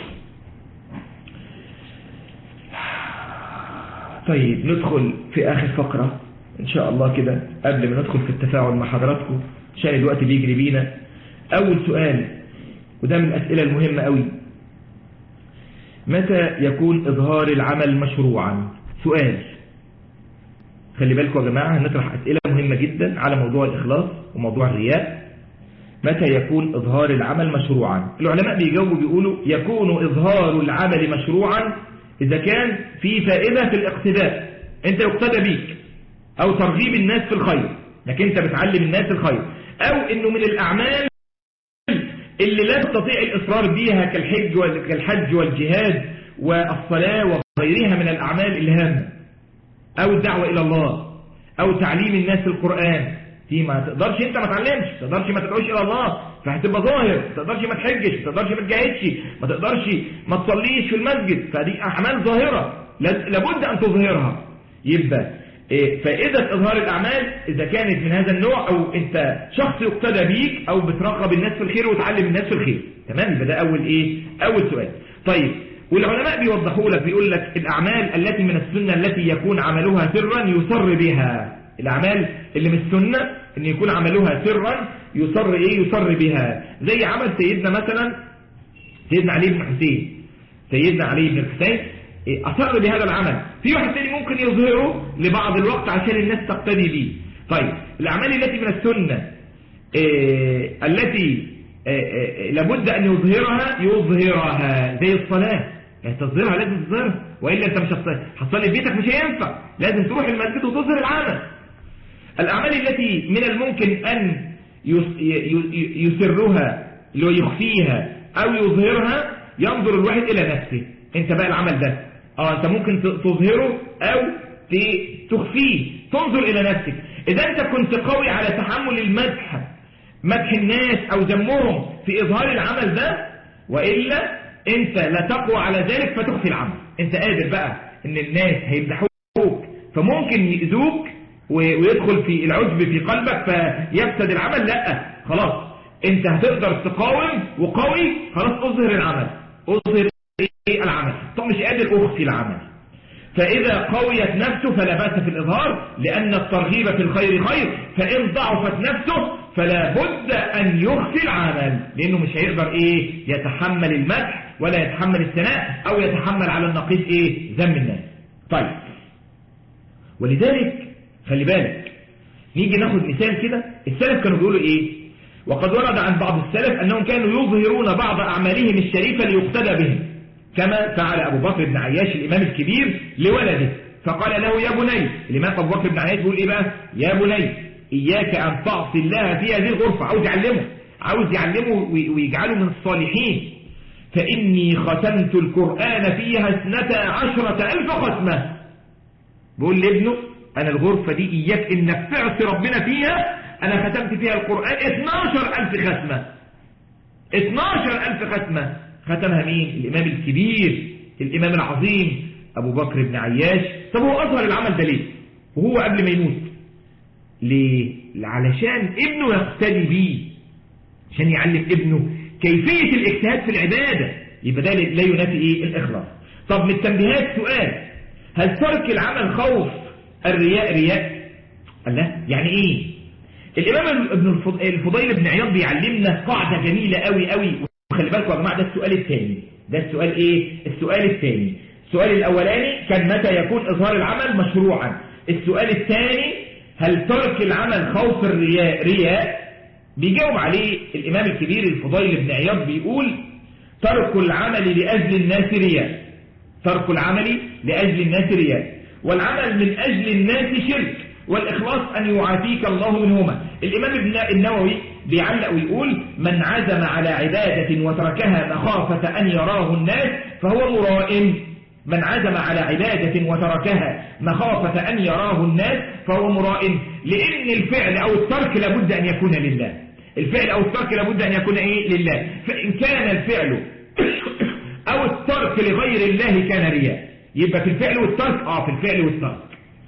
طيب ندخل في آخر فقرة إن شاء الله كده قبل ما ندخل في التفاعل مع حضراتكم عشان الوقت بيجري بينا أول سؤال وده من الأسئلة المهمة قوي متى يكون إظهار العمل مشروعا سؤال خلي بالكم يا جماعة هنطرح أسئلة مهمة جدا على موضوع الإخلاص وموضوع الرياء متى يكون إظهار العمل مشروعا العلماء بيجاوبوا بيقولوا يكون إظهار العمل مشروعا إذا كان في فائدة في الاقتداء أنت يقتدى بيك أو ترغيب الناس في الخير لكن أنت بتعلم الناس الخير أو أنه من الأعمال اللي لا تستطيع الإصرار بيها كالحج كالحج والجهاد والصلاة وغيرها من الأعمال الهامة أو الدعوة إلى الله أو تعليم الناس القرآن دي ما تقدرش انت ما تعلمش ما تقدرش ما تدعوش الى الله فهتبقى ظاهر ما تقدرش ما تحجش ما تقدرش ما تجاهدش ما تقدرش ما تصليش في المسجد فدي اعمال ظاهرة لابد ان تظهرها يبقى إيه فائدة اظهار الاعمال اذا كانت من هذا النوع او انت شخص يقتدى بيك او بترغب الناس في الخير وتعلم الناس في الخير تمام يبقى ده اول ايه اول سؤال طيب والعلماء بيوضحوا لك بيقول لك الاعمال التي من السنة التي يكون عملها سرا يسر بها الأعمال اللي من السنة ان يكون عملوها سرا يصر ايه يصر بها زي عمل سيدنا مثلا سيدنا علي بن حسين سيدنا علي بن الحسين أصر بهذا العمل في واحد تاني ممكن يظهره لبعض الوقت عشان الناس تقتدي به طيب الأعمال التي من السنة إيه التي إيه لابد أن يظهرها يظهرها زي الصلاة يعني تظهرها لازم تظهرها وإلا أنت مش هتصلي في بيتك مش هينفع لازم تروح المسجد وتظهر العمل الأعمال التي من الممكن أن يسرها لو يخفيها أو يظهرها ينظر الواحد إلى نفسه انت بقى العمل ده اه انت ممكن تظهره أو تخفيه تنظر إلى نفسك إذا أنت كنت قوي على تحمل المدح مدح الناس أو ذمهم في إظهار العمل ده وإلا انت لا تقوى على ذلك فتخفي العمل انت قادر بقى ان الناس هيمدحوك فممكن يؤذوك ويدخل في العجب في قلبك فيفسد العمل لا خلاص انت هتقدر تقاوم وقوي خلاص اظهر العمل اظهر ايه العمل طب مش قادر اخفي العمل فإذا قويت نفسه فلا بأس في الإظهار لأن الترغيب في الخير خير فإن ضعفت نفسه فلا بد أن يخفي العمل لأنه مش هيقدر إيه يتحمل المدح ولا يتحمل الثناء أو يتحمل على النقيض إيه ذم الناس طيب ولذلك خلي بالك نيجي ناخد مثال كده السلف كانوا بيقولوا إيه وقد ورد عن بعض السلف أنهم كانوا يظهرون بعض أعمالهم الشريفة ليقتدى بهم كما فعل أبو بكر بن عياش الإمام الكبير لولده فقال له يا بني الإمام أبو بكر بن عياش بيقول إيه بقى يا بني إياك أن تعصي الله في هذه الغرفة عاوز يعلمه عاوز يعلمه ويجعله من الصالحين فإني ختمت القرآن فيها اثنتا عشرة ألف ختمة بيقول لابنه أنا الغرفة دي إياك إنك تعصي ربنا فيها أنا ختمت فيها القرآن 12 ألف ختمة 12 ألف ختمة ختمها مين الإمام الكبير الإمام العظيم أبو بكر بن عياش طب هو أظهر العمل ده ليه وهو قبل ما يموت ليه علشان ابنه يقتدي بيه عشان يعلم ابنه كيفية الاجتهاد في العبادة يبقى ده لا ينافي ايه الإخلاص طب من التنبيهات سؤال هل ترك العمل خوف الرياء رياء الله يعني ايه الإمام ابن الفضيل بن عياض بيعلمنا قاعدة جميلة قوي قوي وخلي بالكم يا جماعة ده السؤال الثاني ده السؤال ايه السؤال الثاني السؤال الأولاني كان متى يكون إظهار العمل مشروعا السؤال الثاني هل ترك العمل خوف الرياء رياء بيجاوب عليه الإمام الكبير الفضيل بن عياض بيقول ترك العمل لأجل الناس رياء ترك العمل لأجل الناس رياء والعمل من أجل الناس شرك والإخلاص أن يعافيك الله منهما الإمام ابن النووي بيعلق ويقول من عزم على عبادة وتركها مخافة أن يراه الناس فهو مرائم من عزم على عبادة وتركها مخافة أن يراه الناس فهو مرائم لأن الفعل أو الترك لابد أن يكون لله الفعل أو الترك لابد أن يكون إيه لله فإن كان الفعل أو الترك لغير الله كان رياء يبقى في الفعل والترك آه في الفعل والترك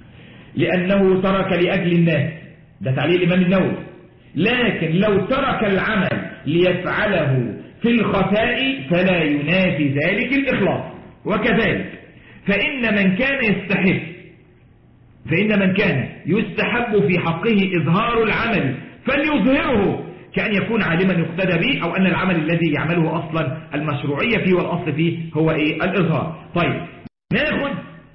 لأنه ترك لأجل الناس ده تعليل الإمام النووي لكن لو ترك العمل ليفعله في الخفاء فلا ينافي ذلك الإخلاص وكذلك فإن من كان يستحب فإن من كان يستحب في حقه إظهار العمل فليظهره كأن يكون عالما يقتدى به أو أن العمل الذي يعمله أصلا المشروعية فيه والأصل فيه هو إيه الإظهار طيب ناخد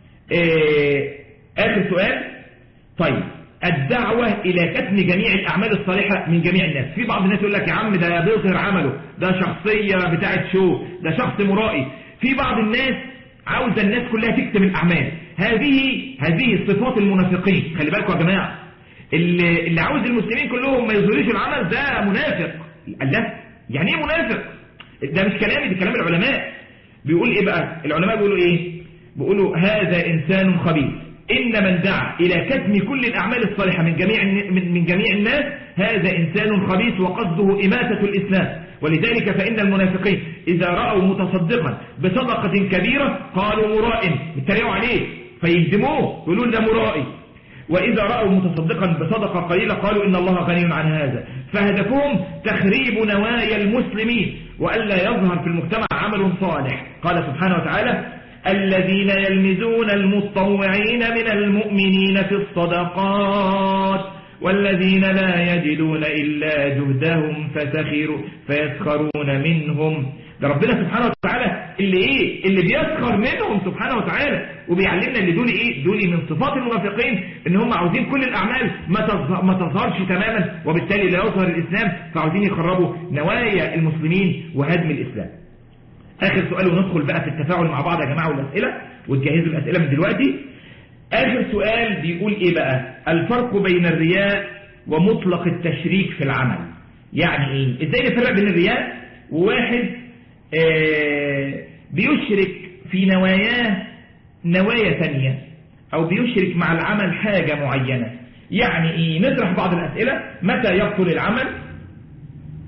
إيه آخر سؤال طيب الدعوة إلى كتم جميع الأعمال الصالحة من جميع الناس في بعض الناس يقول لك يا عم ده بيظهر عمله ده شخصية بتاعت شو ده شخص مرائي في بعض الناس عاوزة الناس كلها تكتم الأعمال هذه هذه صفات المنافقين خلي بالكم يا جماعة اللي, اللي عاوز المسلمين كلهم ما يظهروش العمل ده منافق قال لا يعني ايه منافق ده مش كلامي ده كلام العلماء بيقول ايه بقى العلماء بيقولوا ايه بيقولوا هذا انسان خبيث إن من دعا إلى كتم كل الأعمال الصالحة من جميع من جميع الناس هذا إنسان خبيث وقصده إماتة الإسلام ولذلك فإن المنافقين إذا رأوا متصدقا بصدقة كبيرة قالوا مرائم يتريقوا عليه فيهدموه يقولون ده مرائي وإذا رأوا متصدقا بصدقة قليلة قالوا إن الله غني عن هذا فهدفهم تخريب نوايا المسلمين وألا يظهر في المجتمع عمل صالح قال سبحانه وتعالى الذين يلمزون المطوعين من المؤمنين في الصدقات والذين لا يجدون إلا جهدهم فسخروا فيسخرون منهم ده ربنا سبحانه وتعالى اللي ايه اللي بيسخر منهم سبحانه وتعالى وبيعلمنا اللي دول ايه دول من صفات المنافقين ان هم عاوزين كل الاعمال ما ما تظهرش تماما وبالتالي لا يظهر الاسلام فعاوزين يخربوا نوايا المسلمين وهدم الاسلام آخر سؤال وندخل بقى في التفاعل مع بعض يا جماعة والأسئلة وتجهزوا الأسئلة من دلوقتي آخر سؤال بيقول إيه بقى الفرق بين الرياء ومطلق التشريك في العمل يعني إيه إزاي نفرق بين الرياء وواحد آه بيشرك في نواياه نوايا ثانية أو بيشرك مع العمل حاجة معينة يعني إيه نطرح بعض الأسئلة متى يبطل العمل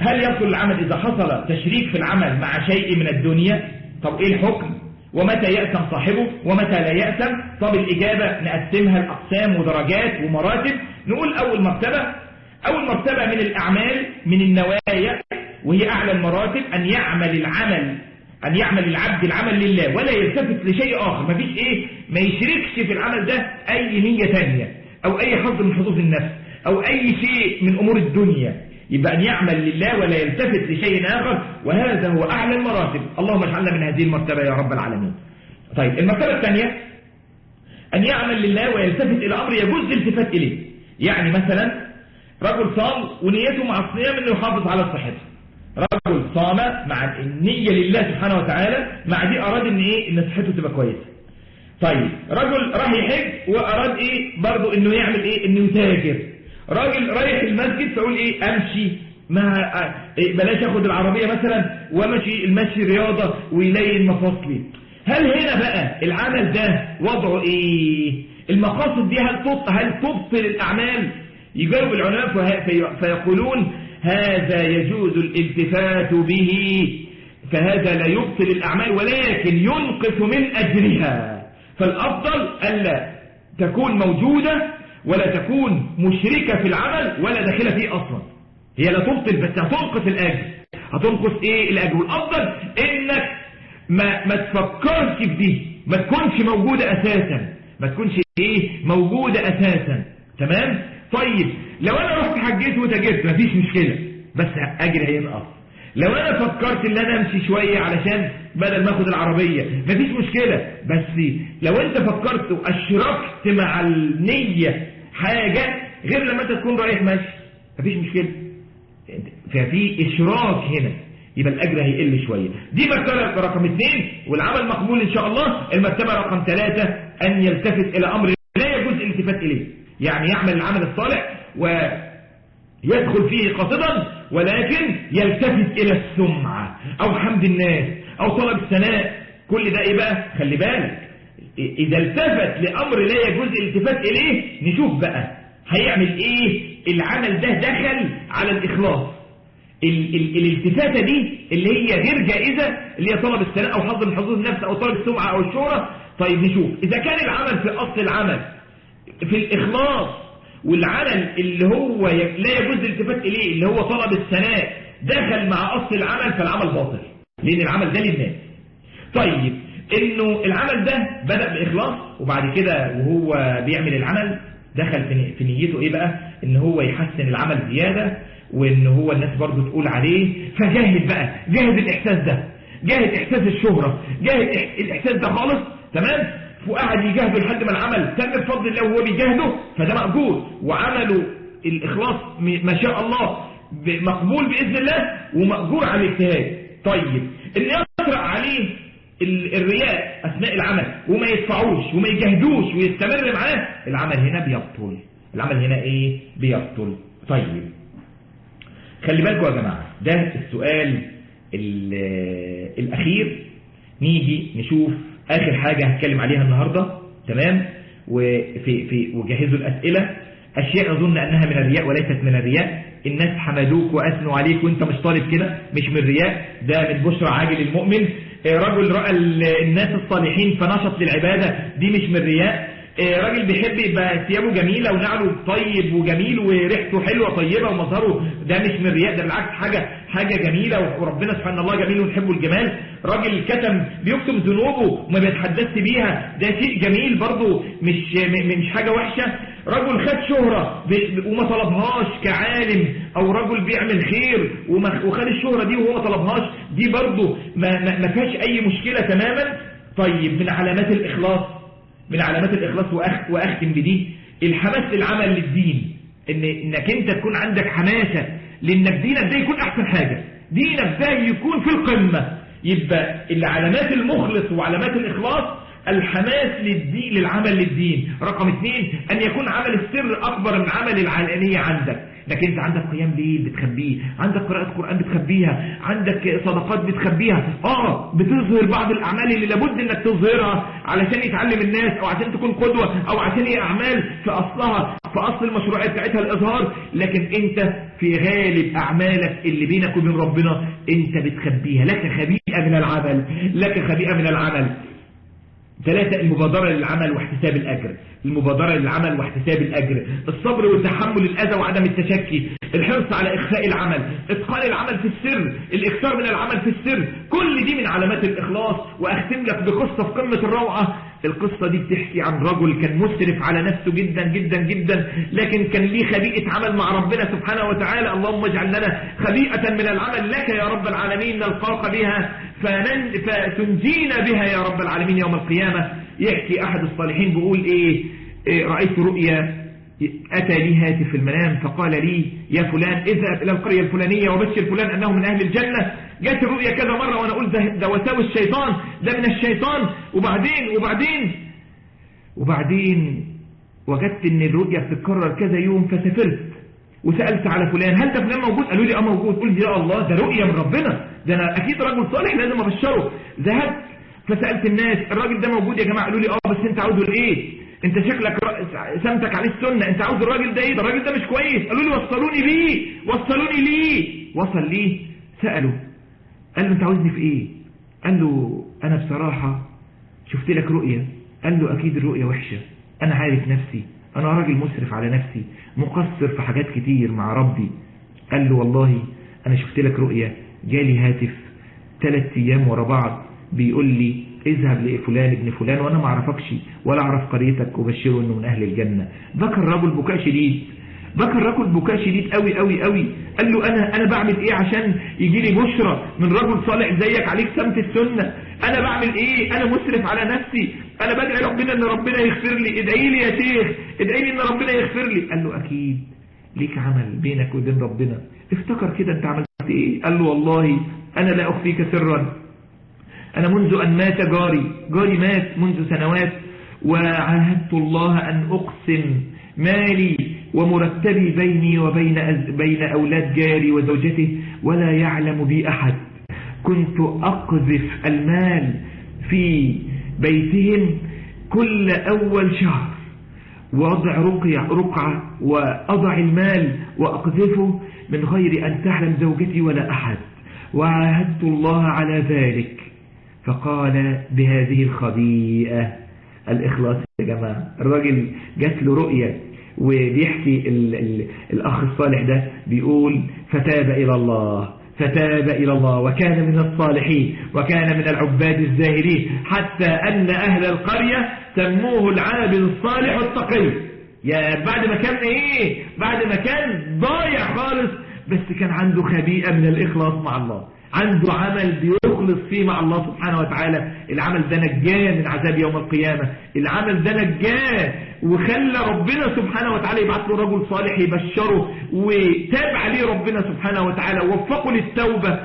هل يبطل العمل إذا حصل تشريك في العمل مع شيء من الدنيا طب إيه الحكم ومتى يأثم صاحبه ومتى لا يأثم طب الإجابة نقسمها لأقسام ودرجات ومراتب نقول أول مرتبة أول مرتبة من الأعمال من النوايا وهي أعلى المراتب أن يعمل العمل أن يعمل العبد العمل لله ولا يلتفت لشيء آخر مفيش إيه ما يشركش في العمل ده أي نية تانية أو أي حظ من حظوظ النفس أو أي شيء من أمور الدنيا يبقى أن يعمل لله ولا يلتفت لشيء آخر وهذا هو أعلى المراتب اللهم اجعلنا من هذه المرتبة يا رب العالمين طيب المرتبة الثانية أن يعمل لله ويلتفت إلى أمر يجوز الالتفات إليه يعني مثلا رجل صام ونيته مع الصيام أنه يحافظ على صحته رجل صام مع النية لله سبحانه وتعالى مع دي أراد أن إيه أن صحته تبقى كويسة طيب رجل راح يحج وأراد إيه برضه أنه يعمل إيه أنه يتاجر راجل رايح المسجد فيقول إيه أمشي ما إيه بلاش أخد العربية مثلا ومشي المشي رياضة ويلين مفاصلي هل هنا بقى العمل ده وضعه إيه المقاصد دي هل تبطل, هل تبطل الأعمال يجاوب العلماء فيقولون هذا يجوز الالتفات به فهذا لا يبطل الأعمال ولكن ينقص من أجرها فالأفضل ألا تكون موجودة ولا تكون مشركة في العمل ولا داخلة فيه أصلا هي لا تبطل بس هتنقص الأجر هتنقص إيه الأجر والأفضل إنك ما, ما تفكرش في دي ما تكونش موجودة أساسا ما تكونش إيه موجودة أساسا تمام طيب لو أنا رحت حجيت وتجرت مفيش مشكلة بس أجري هينقص لو أنا فكرت إن أنا أمشي شوية علشان بدل ما أخد العربية مفيش مشكلة بس لو أنت فكرت وأشركت مع النية حاجة غير لما أنت تكون رايح ماشي مفيش مشكلة ففي إشراك هنا يبقى الأجر هيقل شوية دي مرتبة رقم اثنين والعمل مقبول إن شاء الله المرتبة رقم ثلاثة أن يلتفت إلى أمر لا يجوز الالتفات إليه يعني يعمل العمل الصالح ويدخل فيه قصدا ولكن يلتفت إلى السمعة أو حمد الناس أو طلب الثناء كل ده إيه بقى خلي بالك إذا التفت لأمر لا يجوز الالتفات إليه نشوف بقى هيعمل إيه العمل ده دخل على الإخلاص ال ال الالتفاتة دي اللي هي غير جائزة اللي هي طلب الثناء أو حظ من حظوظ النفس أو طلب السمعة أو الشهرة طيب نشوف إذا كان العمل في أصل العمل في الإخلاص والعمل اللي هو لا يجوز الالتفات إليه اللي هو طلب الثناء دخل مع أصل العمل فالعمل باطل لأن العمل ده للناس طيب إنه العمل ده بدأ بإخلاص وبعد كده وهو بيعمل العمل دخل في نيته إيه بقى إن هو يحسن العمل زيادة وإن هو الناس برضو تقول عليه فجاهد بقى جاهد الإحساس ده جاهد إحساس الشهرة جاهد الإحساس ده خالص تمام وقعد يجاهده لحد ما العمل تم بفضل الله وهو بيجاهده فده مأجور وعمله الإخلاص ما شاء الله مقبول بإذن الله ومأجور على الاجتهاد طيب اللي يطرق عليه الرياء أثناء العمل وما يدفعوش وما يجاهدوش ويستمر معاه العمل هنا بيبطل العمل هنا ايه بيبطل طيب خلي بالكم يا جماعة ده السؤال الأخير نيجي نشوف آخر حاجة هتكلم عليها النهاردة تمام وفي في وجهزوا الأسئلة أشياء أظن أنها من الرياء وليست من الرياء الناس حمدوك وأثنوا عليك وانت مش طالب كده مش من الرياء ده من بشرى عاجل المؤمن رجل رأى الناس الصالحين فنشط للعبادة دي مش من الرياء راجل بيحب يبقى ثيابه جميلة ونعله طيب وجميل وريحته حلوة طيبة ومظهره ده مش من الرياء ده بالعكس حاجة حاجة جميلة وربنا سبحانه الله جميل ونحبه الجمال راجل كتم بيكتم ذنوبه وما بيتحدثش بيها ده شيء جميل برضه مش مش حاجة وحشة رجل خد شهرة وما طلبهاش كعالم او رجل بيعمل خير وخد الشهرة دي وهو ما طلبهاش دي برضه ما, ما, ما فيهاش اي مشكلة تماما طيب من علامات الاخلاص من علامات الإخلاص وأخ وأختم بدي الحماس للعمل للدين إن إنك أنت تكون عندك حماسة لأنك دينك ده يكون أحسن حاجة دينك ده يكون في القمة يبقى العلامات المخلص وعلامات الإخلاص الحماس للدين للعمل للدين رقم اثنين أن يكون عمل السر أكبر من عمل العلانية عندك لكن انت عندك قيام ليل بتخبيه عندك قراءة قرآن بتخبيها عندك صدقات بتخبيها اه بتظهر بعض الأعمال اللي لابد انك تظهرها علشان يتعلم الناس او عشان تكون قدوة او عشان هي أعمال في أصلها في اصل المشروعيه بتاعتها الاظهار لكن انت في غالب اعمالك اللي بينك وبين ربنا انت بتخبيها لك خبيئه من العمل لك خبيئه من العمل ثلاثة المبادرة للعمل واحتساب الأجر المبادرة للعمل واحتساب الأجر الصبر وتحمل الأذى وعدم التشكي الحرص على إخفاء العمل إتقان العمل في السر الإكثار من العمل في السر كل دي من علامات الإخلاص وأختم لك بقصة في قمة الروعة القصة دي بتحكي عن رجل كان مسرف على نفسه جدا جدا جدا لكن كان ليه خبيئة عمل مع ربنا سبحانه وتعالى اللهم اجعل لنا خبيئة من العمل لك يا رب العالمين نلقاك بها فنن فتنجينا بها يا رب العالمين يوم القيامة يحكي أحد الصالحين بيقول إيه, إيه رأيت رؤيا أتى لي هاتف في المنام فقال لي يا فلان اذهب إلى القرية الفلانية وبشر فلان أنه من أهل الجنة جات الرؤيا كذا مرة وأنا أقول ده, ده وساوس الشيطان ده من الشيطان وبعدين وبعدين وبعدين وجدت ان الرؤيا بتتكرر كذا يوم فسافرت وسألت على فلان هل ده فلان موجود قالوا لي اه موجود قلت يا الله ده رؤيا من ربنا ده انا اكيد رجل صالح لازم ابشره ذهبت فسألت الناس الراجل ده موجود يا جماعة قالوا لي اه بس انت عاوزه لايه انت شكلك سمتك عليه السنة انت عاوز الراجل ده ايه ده الراجل ده مش كويس قالوا لي وصلوني بيه وصلوني ليه وصل ليه سألوا قال له انت عاوزني في ايه قال له انا بصراحة شفت لك رؤية قال له اكيد الرؤية وحشة انا عارف نفسي انا راجل مسرف على نفسي مقصر في حاجات كتير مع ربي قال له والله انا شفت لك رؤية جالي هاتف ثلاث ايام ورا بعض بيقول لي اذهب لفلان ابن فلان وانا ما اعرفكش ولا اعرف قريتك وبشره انه من اهل الجنة بكى الرجل بكاء شديد بكى الرجل بكاء شديد قوي قوي قوي قال له انا انا بعمل ايه عشان يجي لي بشرى من رجل صالح زيك عليك سمت السنة انا بعمل ايه انا مسرف على نفسي انا بدعي ربنا ان ربنا يغفر لي ادعي لي يا شيخ ادعي لي ان ربنا يغفر لي قال له اكيد ليك عمل بينك وبين ربنا افتكر كده انت عملت ايه قال له والله انا لا اخفيك سرا انا منذ ان مات جاري جاري مات منذ سنوات وعاهدت الله ان اقسم مالي ومرتبي بيني وبين بين أولاد جاري وزوجته ولا يعلم بي أحد كنت أقذف المال في بيتهم كل أول شهر وأضع رقية رقعة وأضع المال وأقذفه من غير أن تعلم زوجتي ولا أحد وعاهدت الله على ذلك فقال بهذه الخبيئة الإخلاص يا جماعة الراجل جات له رؤية وبيحكي ال ال الأخ الصالح ده بيقول فتاب إلى الله فتاب إلى الله وكان من الصالحين وكان من العباد الزاهرين حتى أن أهل القرية سموه العابد الصالح التقي يا بعد ما كان إيه بعد ما كان ضايع خالص بس كان عنده خبيئة من الإخلاص مع الله عنده عمل بيخلص فيه مع الله سبحانه وتعالى العمل ده نجاه من عذاب يوم القيامة العمل ده نجاه وخلى ربنا سبحانه وتعالى يبعث له رجل صالح يبشره وتاب عليه ربنا سبحانه وتعالى ووفقه للتوبة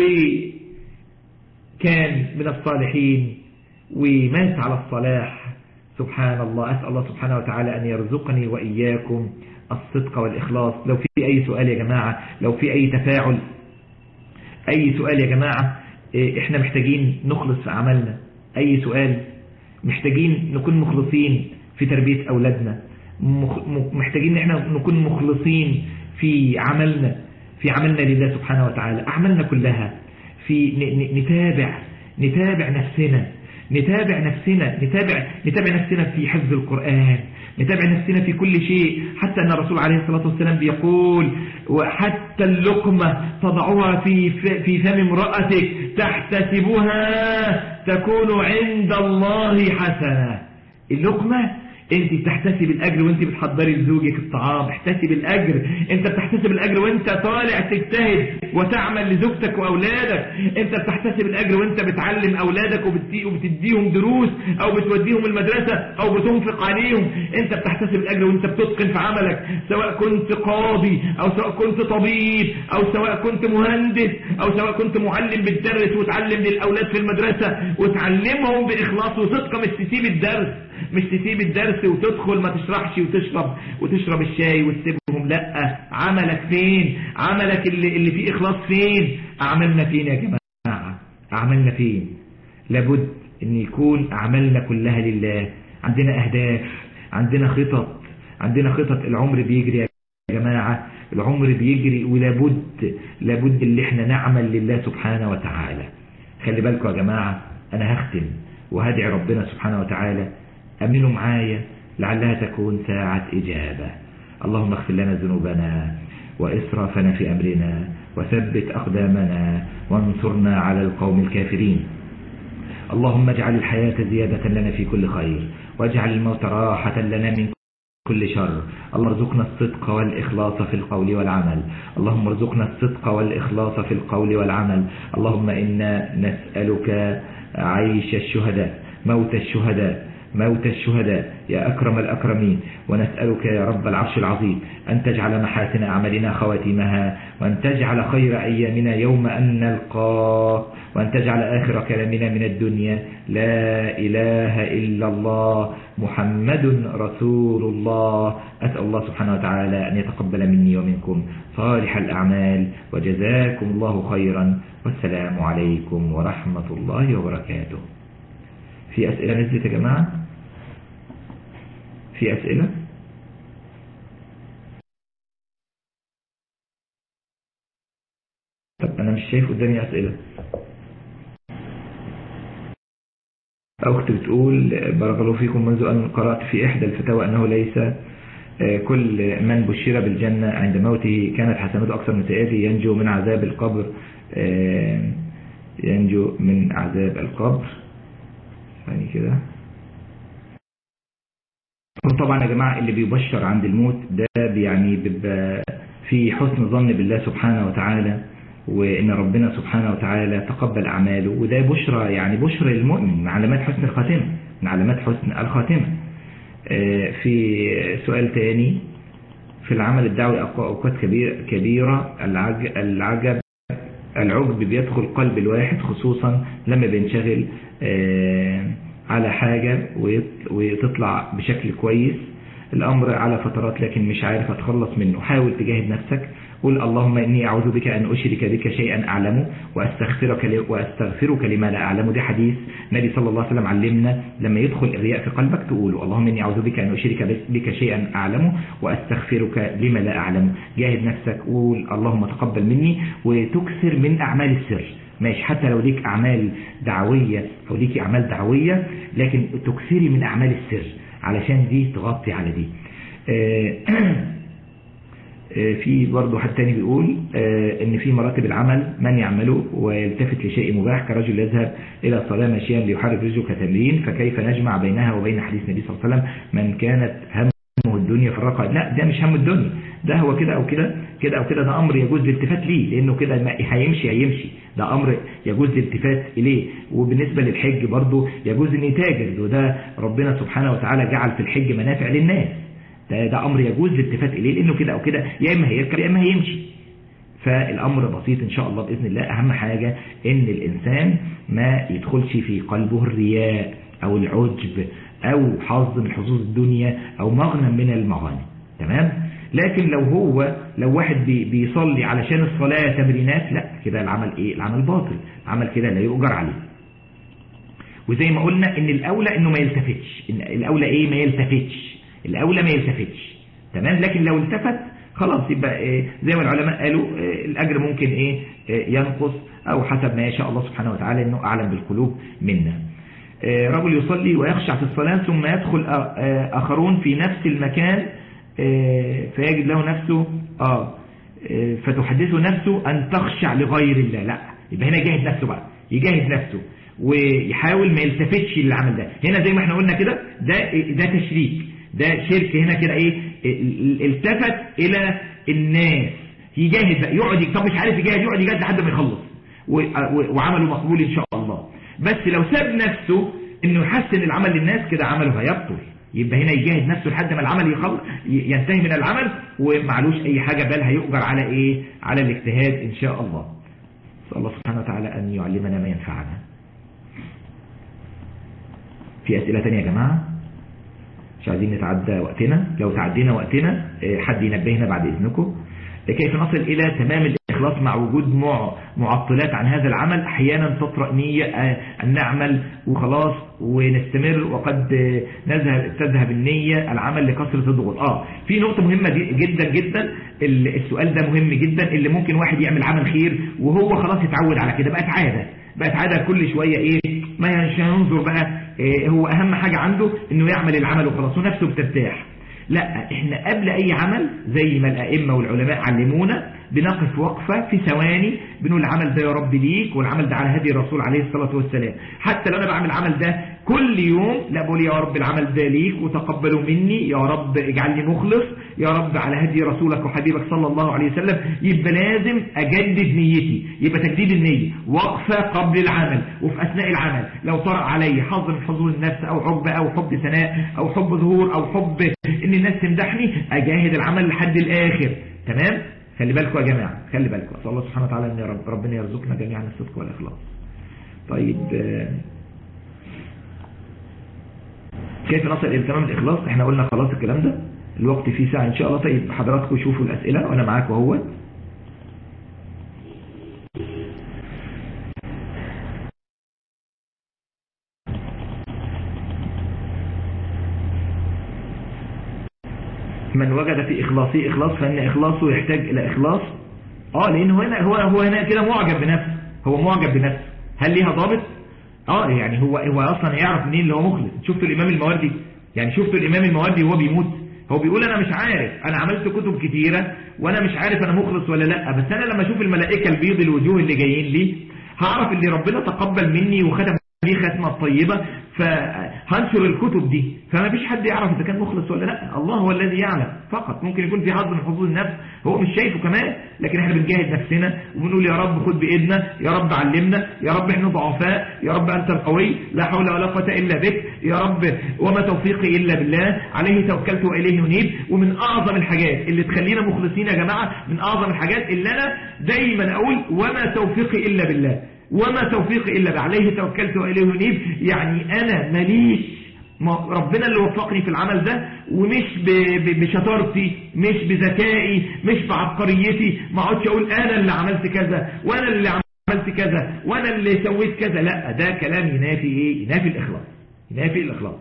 وكان من الصالحين ومات على الصلاح سبحان الله أسأل الله سبحانه وتعالى أن يرزقني وإياكم الصدق والإخلاص لو في أي سؤال يا جماعة لو في أي تفاعل أي سؤال يا جماعة إحنا محتاجين نخلص في عملنا أي سؤال محتاجين نكون مخلصين في تربية أولادنا محتاجين إحنا نكون مخلصين في عملنا في عملنا لله سبحانه وتعالى أعمالنا كلها في نتابع نتابع نفسنا نتابع نفسنا نتابع نتابع نفسنا في حفظ القرآن نتابع نفسنا في كل شيء حتى أن الرسول عليه الصلاة والسلام بيقول وحتى اللقمة تضعها في في فم امرأتك تحتسبها تكون عند الله حسنة اللقمة انت بتحتسب الاجر وانت بتحضري لزوجك الطعام احتسب الاجر انت بتحتسب الاجر وانت طالع تجتهد وتعمل لزوجتك واولادك انت بتحتسب الاجر وانت بتعلم اولادك وبتديهم دروس او بتوديهم المدرسة او بتنفق عليهم انت بتحتسب الاجر وانت بتتقن في عملك سواء كنت قاضي او سواء كنت طبيب او سواء كنت مهندس او سواء كنت معلم بتدرس وتعلم للاولاد في المدرسة وتعلمهم باخلاص وصدق مش تسيب الدرس مش تسيب الدرس وتدخل ما تشرحش وتشرب وتشرب الشاي وتسيبهم لا عملك فين عملك اللي, اللي فيه إخلاص فين أعمالنا فين يا جماعة أعمالنا فين لابد أن يكون أعمالنا كلها لله عندنا أهداف عندنا خطط عندنا خطط العمر بيجري يا جماعة العمر بيجري ولابد لابد اللي احنا نعمل لله سبحانه وتعالى خلي بالكم يا جماعة انا هختم وهدعي ربنا سبحانه وتعالى امنوا معايا لعلها تكون ساعة اجابة اللهم اغفر لنا ذنوبنا وإسرافنا في أمرنا وثبت أقدامنا وانصرنا على القوم الكافرين اللهم اجعل الحياة زيادة لنا في كل خير واجعل الموت راحة لنا من كل شر اللهم ارزقنا الصدق والإخلاص في القول والعمل اللهم ارزقنا الصدق والإخلاص في القول والعمل اللهم إنا نسألك عيش الشهداء موت الشهداء موت الشهداء يا أكرم الأكرمين ونسألك يا رب العرش العظيم أن تجعل محاسن أعمالنا خواتيمها وأن تجعل خير أيامنا يوم أن نلقاك وأن تجعل آخر كلامنا من الدنيا لا إله إلا الله محمد رسول الله أسأل الله سبحانه وتعالى أن يتقبل مني ومنكم صالح الأعمال وجزاكم الله خيرا والسلام عليكم ورحمة الله وبركاته في أسئلة نزلت يا جماعة في أسئلة طب أنا مش شايف قدامي أسئلة أخت بتقول بارك الله فيكم منذ أن قرأت في إحدى الفتاوى أنه ليس كل من بشر بالجنة عند موته كانت حسناته أكثر من سيئاته ينجو من عذاب القبر ينجو من عذاب القبر يعني كده طبعا يا جماعة اللي بيبشر عند الموت ده يعني بيبقى في حسن ظن بالله سبحانه وتعالى وإن ربنا سبحانه وتعالى تقبل أعماله وده بشرى يعني بشرى للمؤمن من علامات حسن الخاتمة من علامات حسن الخاتمة في سؤال تاني في العمل الدعوي أوقات كبيرة, كبيرة العجب العجب بيدخل قلب الواحد خصوصا لما بينشغل على حاجة وتطلع بشكل كويس الأمر على فترات لكن مش عارف أتخلص منه حاول تجاهد نفسك قل اللهم إني أعوذ بك أن أشرك بك شيئا أعلمه وأستغفرك, وأستغفرك لما لا أعلمه ده حديث النبي صلى الله عليه وسلم علمنا لما يدخل الرياء في قلبك تقوله اللهم إني أعوذ بك أن أشرك بك شيئا أعلمه وأستغفرك لما لا أعلمه جاهد نفسك قول اللهم تقبل مني وتكثر من أعمال السر ماشي حتى لو ليك أعمال دعوية أو ليك أعمال دعوية لكن تكثري من أعمال السر علشان دي تغطي على دي في برضه حد تاني بيقول ان في مراتب العمل من يعمله ويلتفت لشيء مباح كرجل يذهب الى الصلاة ماشيا ليحرك رجله كتمرين فكيف نجمع بينها وبين حديث النبي صلى الله عليه وسلم من كانت همه الدنيا فرقها لا ده مش هم الدنيا ده هو كده او كده كده او كده ده امر يجوز الالتفات ليه لانه كده هيمشي هيمشي ده امر يجوز الالتفات اليه وبالنسبة للحج برضه يجوز ان يتاجر وده ربنا سبحانه وتعالى جعل في الحج منافع للناس ده, ده امر يجوز الالتفات اليه لانه كده او كده يا اما هيركب يا اما هيمشي فالامر بسيط ان شاء الله باذن الله اهم حاجة ان الانسان ما يدخلش في قلبه الرياء او العجب او حظ من حظوظ الدنيا او مغنم من المغانم تمام لكن لو هو لو واحد بي بيصلي علشان الصلاة تمرينات لا كده العمل ايه العمل باطل عمل كده لا يؤجر عليه وزي ما قلنا ان الاولى انه ما يلتفتش إن الاولى ايه ما يلتفتش الاولى ما يلتفتش تمام لكن لو التفت خلاص يبقى إيه زي ما العلماء قالوا إيه الاجر ممكن ايه, إيه ينقص او حسب ما يشاء الله سبحانه وتعالى انه اعلم بالقلوب منا إيه رجل يصلي ويخشع في الصلاة ثم يدخل اخرون في نفس المكان فيجد له نفسه آه فتحدثه نفسه أن تخشع لغير الله لا يبقى هنا يجاهد نفسه بقى يجاهد نفسه ويحاول ما يلتفتش للعمل ده هنا زي ما احنا قلنا كده ده ده تشريك ده شرك هنا كده ايه التفت الى الناس يجاهد بقى يقعد طب مش عارف يجاهد يقعد يجاهد لحد ما يخلص وعمله مقبول ان شاء الله بس لو ساب نفسه انه يحسن العمل للناس كده عمله هيبطل يبقى هنا يجاهد نفسه لحد ما العمل يخلص ينتهي من العمل ومعلوش اي حاجة بل هيؤجر على ايه على الاجتهاد ان شاء الله نسأل الله سبحانه وتعالى ان يعلمنا ما ينفعنا في اسئلة تانية يا جماعة مش عايزين نتعدى وقتنا لو تعدينا وقتنا حد ينبهنا بعد اذنكم كيف نصل الى تمام الإخلاص مع وجود مع معطلات عن هذا العمل أحيانا تطرأ نية أن نعمل وخلاص ونستمر وقد نذهب تذهب النية العمل لكثرة الضغوط آه في نقطة مهمة جدا جدا السؤال ده مهم جدا اللي ممكن واحد يعمل عمل خير وهو خلاص يتعود على كده بقت عادة بقت عادة كل شوية ايه ما هننظر بقى إيه هو اهم حاجة عنده انه يعمل العمل وخلاص ونفسه بترتاح لا احنا قبل اي عمل زي ما الائمة والعلماء علمونا بنقف وقفة في ثواني بنقول العمل ده يا رب ليك والعمل ده على هدي الرسول عليه الصلاة والسلام حتى لو انا بعمل العمل ده كل يوم لا بقول يا رب العمل ده ليك وتقبله مني يا رب اجعلني مخلص يا رب على هدي رسولك وحبيبك صلى الله عليه وسلم يبقى لازم اجدد نيتي يبقى تجديد النية وقفة قبل العمل وفي اثناء العمل لو طرأ علي حظ من حظوظ النفس او عقبة او حب ثناء او حب ظهور او حب ان الناس تمدحني اجاهد العمل لحد الاخر تمام خلي بالكم يا جماعة خلي بالكم أسأل الله سبحانه وتعالى أن رب ربنا يرزقنا جميعا الصدق والإخلاص طيب كيف نصل إلى تمام الإخلاص احنا قلنا خلاص الكلام ده الوقت فيه ساعة إن شاء الله طيب حضراتكم شوفوا الأسئلة وأنا معاكم اهوت من وجد في إخلاصه إخلاص فإن إخلاصه يحتاج إلى إخلاص آه لأن هو هنا هو هو هنا كده معجب بنفسه هو معجب بنفسه هل ليها ضابط؟ آه يعني هو هو أصلا يعرف منين اللي هو مخلص شفتوا الإمام المواردي يعني شفتوا الإمام المواردي وهو بيموت هو بيقول أنا مش عارف أنا عملت كتب كتيرة وأنا مش عارف أنا مخلص ولا لا بس أنا لما أشوف الملائكة البيض الوجوه اللي جايين لي هعرف اللي ربنا تقبل مني وختم ليه ختمة طيبة فهنشر الكتب دي فما فيش حد يعرف إذا كان مخلص ولا لا الله هو الذي يعلم فقط ممكن يكون في حظ من حظوظ النفس هو مش شايفه كمان لكن احنا بنجاهد نفسنا وبنقول يا رب خد بإيدنا يا رب علمنا يا رب احنا ضعفاء يا رب أنت القوي لا حول ولا قوة إلا بك يا رب وما توفيقي إلا بالله عليه توكلت وإليه منيب ومن أعظم الحاجات اللي تخلينا مخلصين يا جماعة من أعظم الحاجات اللي أنا دايما أقول وما توفيقي إلا بالله وما توفيقي إلا عليه توكلت وإليه نيب يعني أنا ماليش ربنا اللي وفقني في العمل ده ومش بشطارتي مش بذكائي مش بعبقريتي ما اقعدش اقول انا اللي عملت كذا وانا اللي عملت كذا وانا اللي سويت كذا لا ده كلام ينافي ايه ينافي الاخلاص ينافي الاخلاص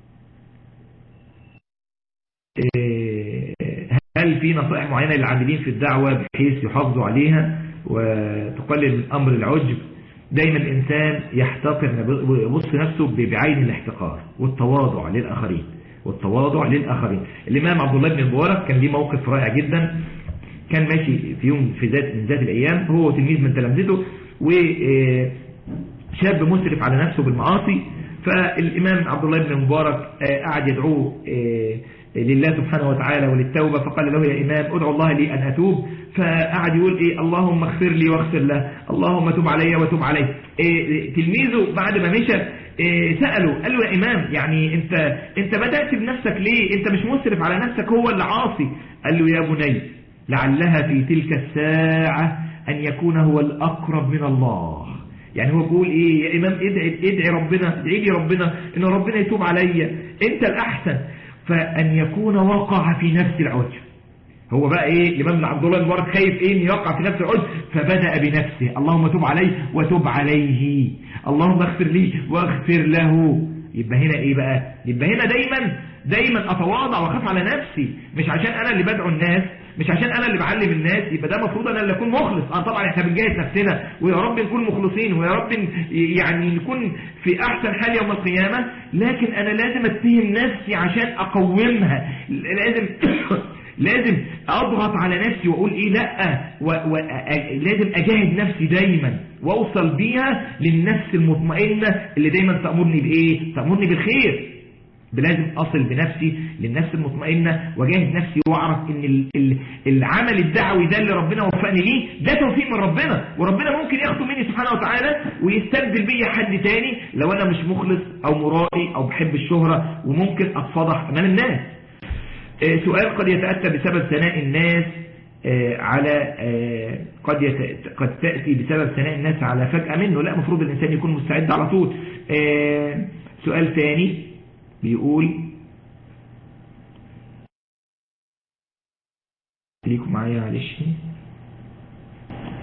هل في نصائح معينة للعاملين في الدعوة بحيث يحافظوا عليها وتقلل من امر العجب دايما الإنسان يحتقر يبص نفسه بعين الاحتقار والتواضع للآخرين والتواضع للآخرين الإمام عبد الله بن المبارك كان ليه موقف رائع جدا كان ماشي في يوم في ذات من ذات الأيام هو تلميذ من تلامذته وشاب مسرف على نفسه بالمعاصي فالإمام عبد الله بن المبارك قعد يدعوه لله سبحانه وتعالى وللتوبة فقال له يا إمام ادعو الله لي أن أتوب فقعد يقول إيه اللهم اغفر لي واغفر له اللهم تب علي وتب علي إيه تلميذه بعد ما مشى إيه سأله قال له يا إمام يعني أنت, انت بدأت بنفسك ليه أنت مش مسرف على نفسك هو اللي عاصي قال له يا بني لعلها في تلك الساعة أن يكون هو الأقرب من الله يعني هو بيقول ايه يا امام ادعي ادعي ربنا ادعي لي ربنا ان ربنا يتوب عليا انت الاحسن فان يكون وقع في نفس العجب هو بقى ايه الامام عبد الله المبارك خايف ايه ان يقع في نفس العجب فبدأ بنفسه اللهم تب عليه وتب عليه اللهم اغفر لي واغفر له يبقى هنا ايه بقى يبقى هنا دايما دايما اتواضع واخاف على نفسي مش عشان انا اللي بدعو الناس مش عشان انا اللي بعلم الناس يبقى ده المفروض انا اللي اكون مخلص اه طبعا احنا بنجاهد نفسنا ويا رب نكون مخلصين ويا رب يعني نكون في احسن حال يوم القيامة لكن انا لازم اتهم نفسي عشان اقومها لازم لازم اضغط على نفسي واقول ايه لا ولازم اجاهد نفسي دايما واوصل بيها للنفس المطمئنة اللي دايما تأمرني بايه تأمرني بالخير لازم أصل بنفسي للنفس المطمئنة وجاهد نفسي وأعرف إن العمل الدعوي ده اللي ربنا وفقني ليه ده توفيق من ربنا وربنا ممكن ياخده مني سبحانه وتعالى ويستبدل بيا حد تاني لو أنا مش مخلص أو مرائي أو بحب الشهرة وممكن أتفضح أمام الناس سؤال قد يتأتى بسبب ثناء الناس على قد يت... قد تأتي بسبب ثناء الناس على فجأة منه لا مفروض الإنسان يكون مستعد على طول سؤال ثاني بيقول ليكم معايا معلش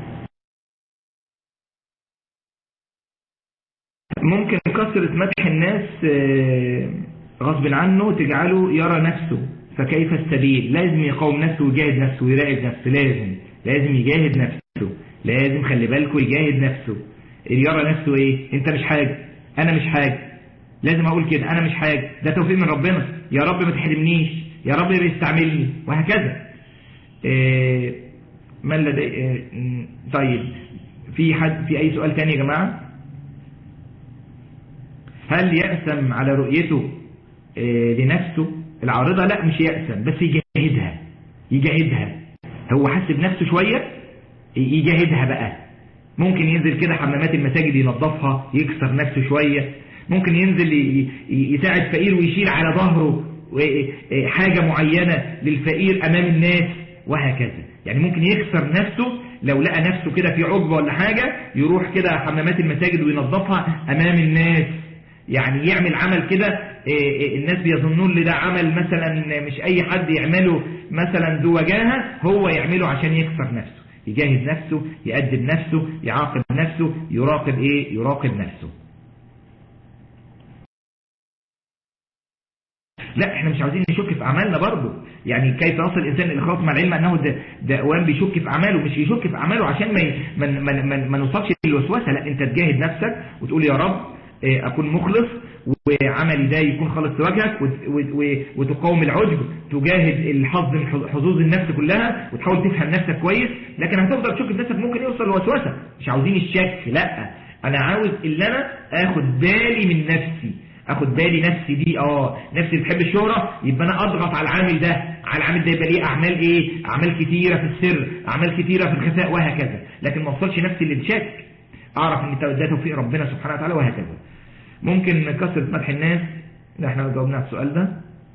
ممكن كثرة مدح الناس آه، غصب عنه تجعله يرى نفسه فكيف السبيل لازم يقاوم نفسه ويجاهد نفسه ويراقب نفسه لازم لازم يجاهد نفسه لازم خلي بالكم يجاهد نفسه يرى نفسه ايه انت مش حاجة انا مش حاجة لازم اقول كده انا مش حاجة ده توفيق من ربنا يا رب ما تحرمنيش يا رب بيستعملني وهكذا إيه من لدي إيه طيب في حد في اي سؤال تاني يا جماعة هل يأسم على رؤيته إيه لنفسه العارضة لا مش يأسم بس يجاهدها يجاهدها هو حس بنفسه شوية يجاهدها بقى ممكن ينزل كده حمامات المساجد ينظفها يكسر نفسه شوية ممكن ينزل يساعد فقير ويشيل على ظهره حاجة معينة للفقير أمام الناس وهكذا يعني ممكن يكسر نفسه لو لقى نفسه كده في عقبة ولا حاجة يروح كده حمامات المساجد وينظفها أمام الناس يعني يعمل عمل كده الناس بيظنون ده عمل مثلا مش أي حد يعمله مثلا ذو وجاهة هو يعمله عشان يكسر نفسه يجاهد نفسه يأدب نفسه يعاقب نفسه يراقب ايه يراقب نفسه لا احنا مش عاوزين نشك في اعمالنا برضه يعني كيف يصل الانسان الاخلاص مع العلم انه دائما بيشك في اعماله مش يشك في اعماله عشان ما ما ما, ما, ما نوصلش للوسوسه لا انت تجاهد نفسك وتقول يا رب اكون مخلص وعملي ده يكون خالص لوجهك وتقاوم العجب تجاهد الحظ من حظوظ النفس كلها وتحاول تفهم نفسك كويس لكن هتفضل تشك في نفسك ممكن يوصل لوسوسه مش عاوزين الشك لا انا عاوز ان انا اخد بالي من نفسي اخد بالي نفسي دي اه نفسي بتحب الشهرة يبقى انا اضغط على العامل ده على العامل ده يبقى ليه اعمال ايه اعمال كتيرة في السر اعمال كتيرة في الخفاء وهكذا لكن ما اوصلش نفسي للشك اعرف ان ده توفيق ربنا سبحانه وتعالى وهكذا ممكن كثرة مدح الناس احنا جاوبنا على السؤال ده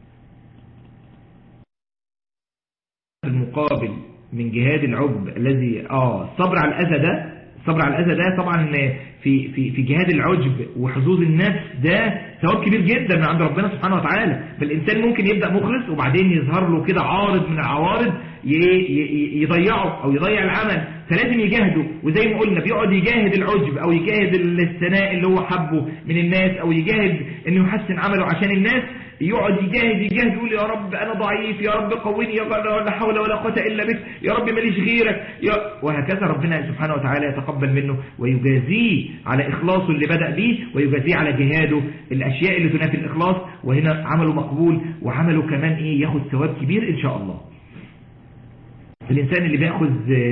المقابل من جهاد العجب الذي اه الصبر على الاذى ده الصبر على الاذى ده طبعا في في في جهاد العجب وحظوظ النفس ده ثواب كبير جدا من عند ربنا سبحانه وتعالى فالانسان ممكن يبدا مخلص وبعدين يظهر له كده عارض من العوارض يضيعه او يضيع العمل فلازم يجاهده وزي ما قلنا بيقعد يجاهد العجب او يجاهد الثناء اللي هو حبه من الناس او يجاهد انه يحسن عمله عشان الناس يقعد يجاهد يجاهد يقول يا رب انا ضعيف يا رب قويني يا رب ولا حول ولا قوه الا بك يا رب ماليش غيرك يا وهكذا ربنا سبحانه وتعالى يتقبل منه ويجازيه على اخلاصه اللي بدا به ويجازيه على جهاده الاشياء اللي تنافي الاخلاص وهنا عمله مقبول وعمله كمان ايه ياخد ثواب كبير ان شاء الله الانسان اللي بياخذ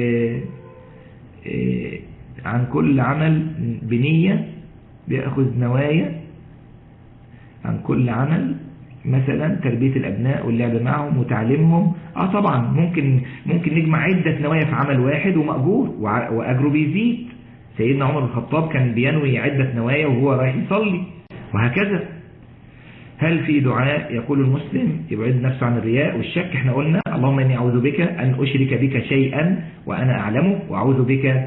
عن كل عمل بنية بياخذ نوايا عن كل عمل مثلا تربية الأبناء واللعب معهم وتعليمهم اه طبعا ممكن ممكن نجمع عدة نوايا في عمل واحد ومأجور وأجره بيزيد سيدنا عمر بن الخطاب كان بينوي عدة نوايا وهو رايح يصلي وهكذا هل في دعاء يقول المسلم يبعد نفسه عن الرياء والشك احنا قلنا اللهم اني اعوذ بك ان اشرك بك شيئا وانا اعلمه واعوذ بك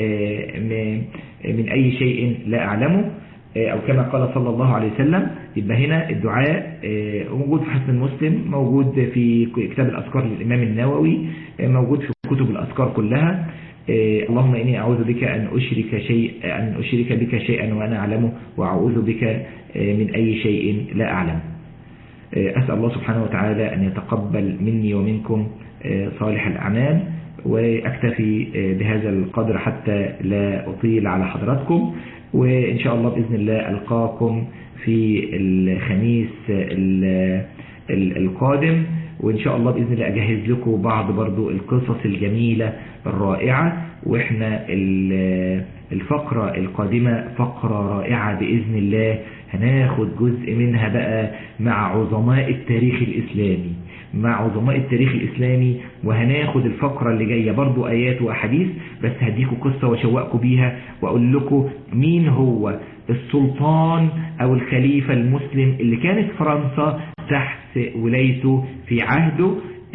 من اي شيء لا اعلمه او كما قال صلى الله عليه وسلم يبقى هنا الدعاء موجود في حسن المسلم موجود في كتاب الاذكار للامام النووي موجود في كتب الاذكار كلها اللهم إني أعوذ بك أن أشرك شيء أن أشرك بك شيئا وأنا أعلمه وأعوذ بك من أي شيء لا أعلم أسأل الله سبحانه وتعالى أن يتقبل مني ومنكم صالح الأعمال وأكتفي بهذا القدر حتى لا أطيل على حضراتكم وإن شاء الله بإذن الله ألقاكم في الخميس القادم وإن شاء الله بإذن الله أجهز لكم بعض برضو القصص الجميلة الرائعة وإحنا الفقرة القادمة فقرة رائعة بإذن الله هناخد جزء منها بقى مع عظماء التاريخ الإسلامي مع عظماء التاريخ الإسلامي وهناخد الفقرة اللي جاية برضو آيات وأحاديث بس هديكوا قصة وشوقكم بيها وأقول لكم مين هو السلطان أو الخليفة المسلم اللي كانت فرنسا تحت ولايته في عهده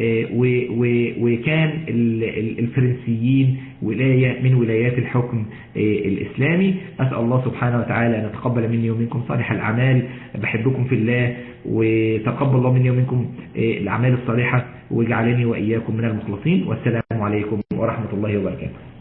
وكان الفرنسيين ولاية من ولايات الحكم الإسلامي أسأل الله سبحانه وتعالى أن يتقبل مني ومنكم صالح الأعمال بحبكم في الله وتقبل الله مني ومنكم الأعمال الصالحة واجعلني وإياكم من المخلصين والسلام عليكم ورحمة الله وبركاته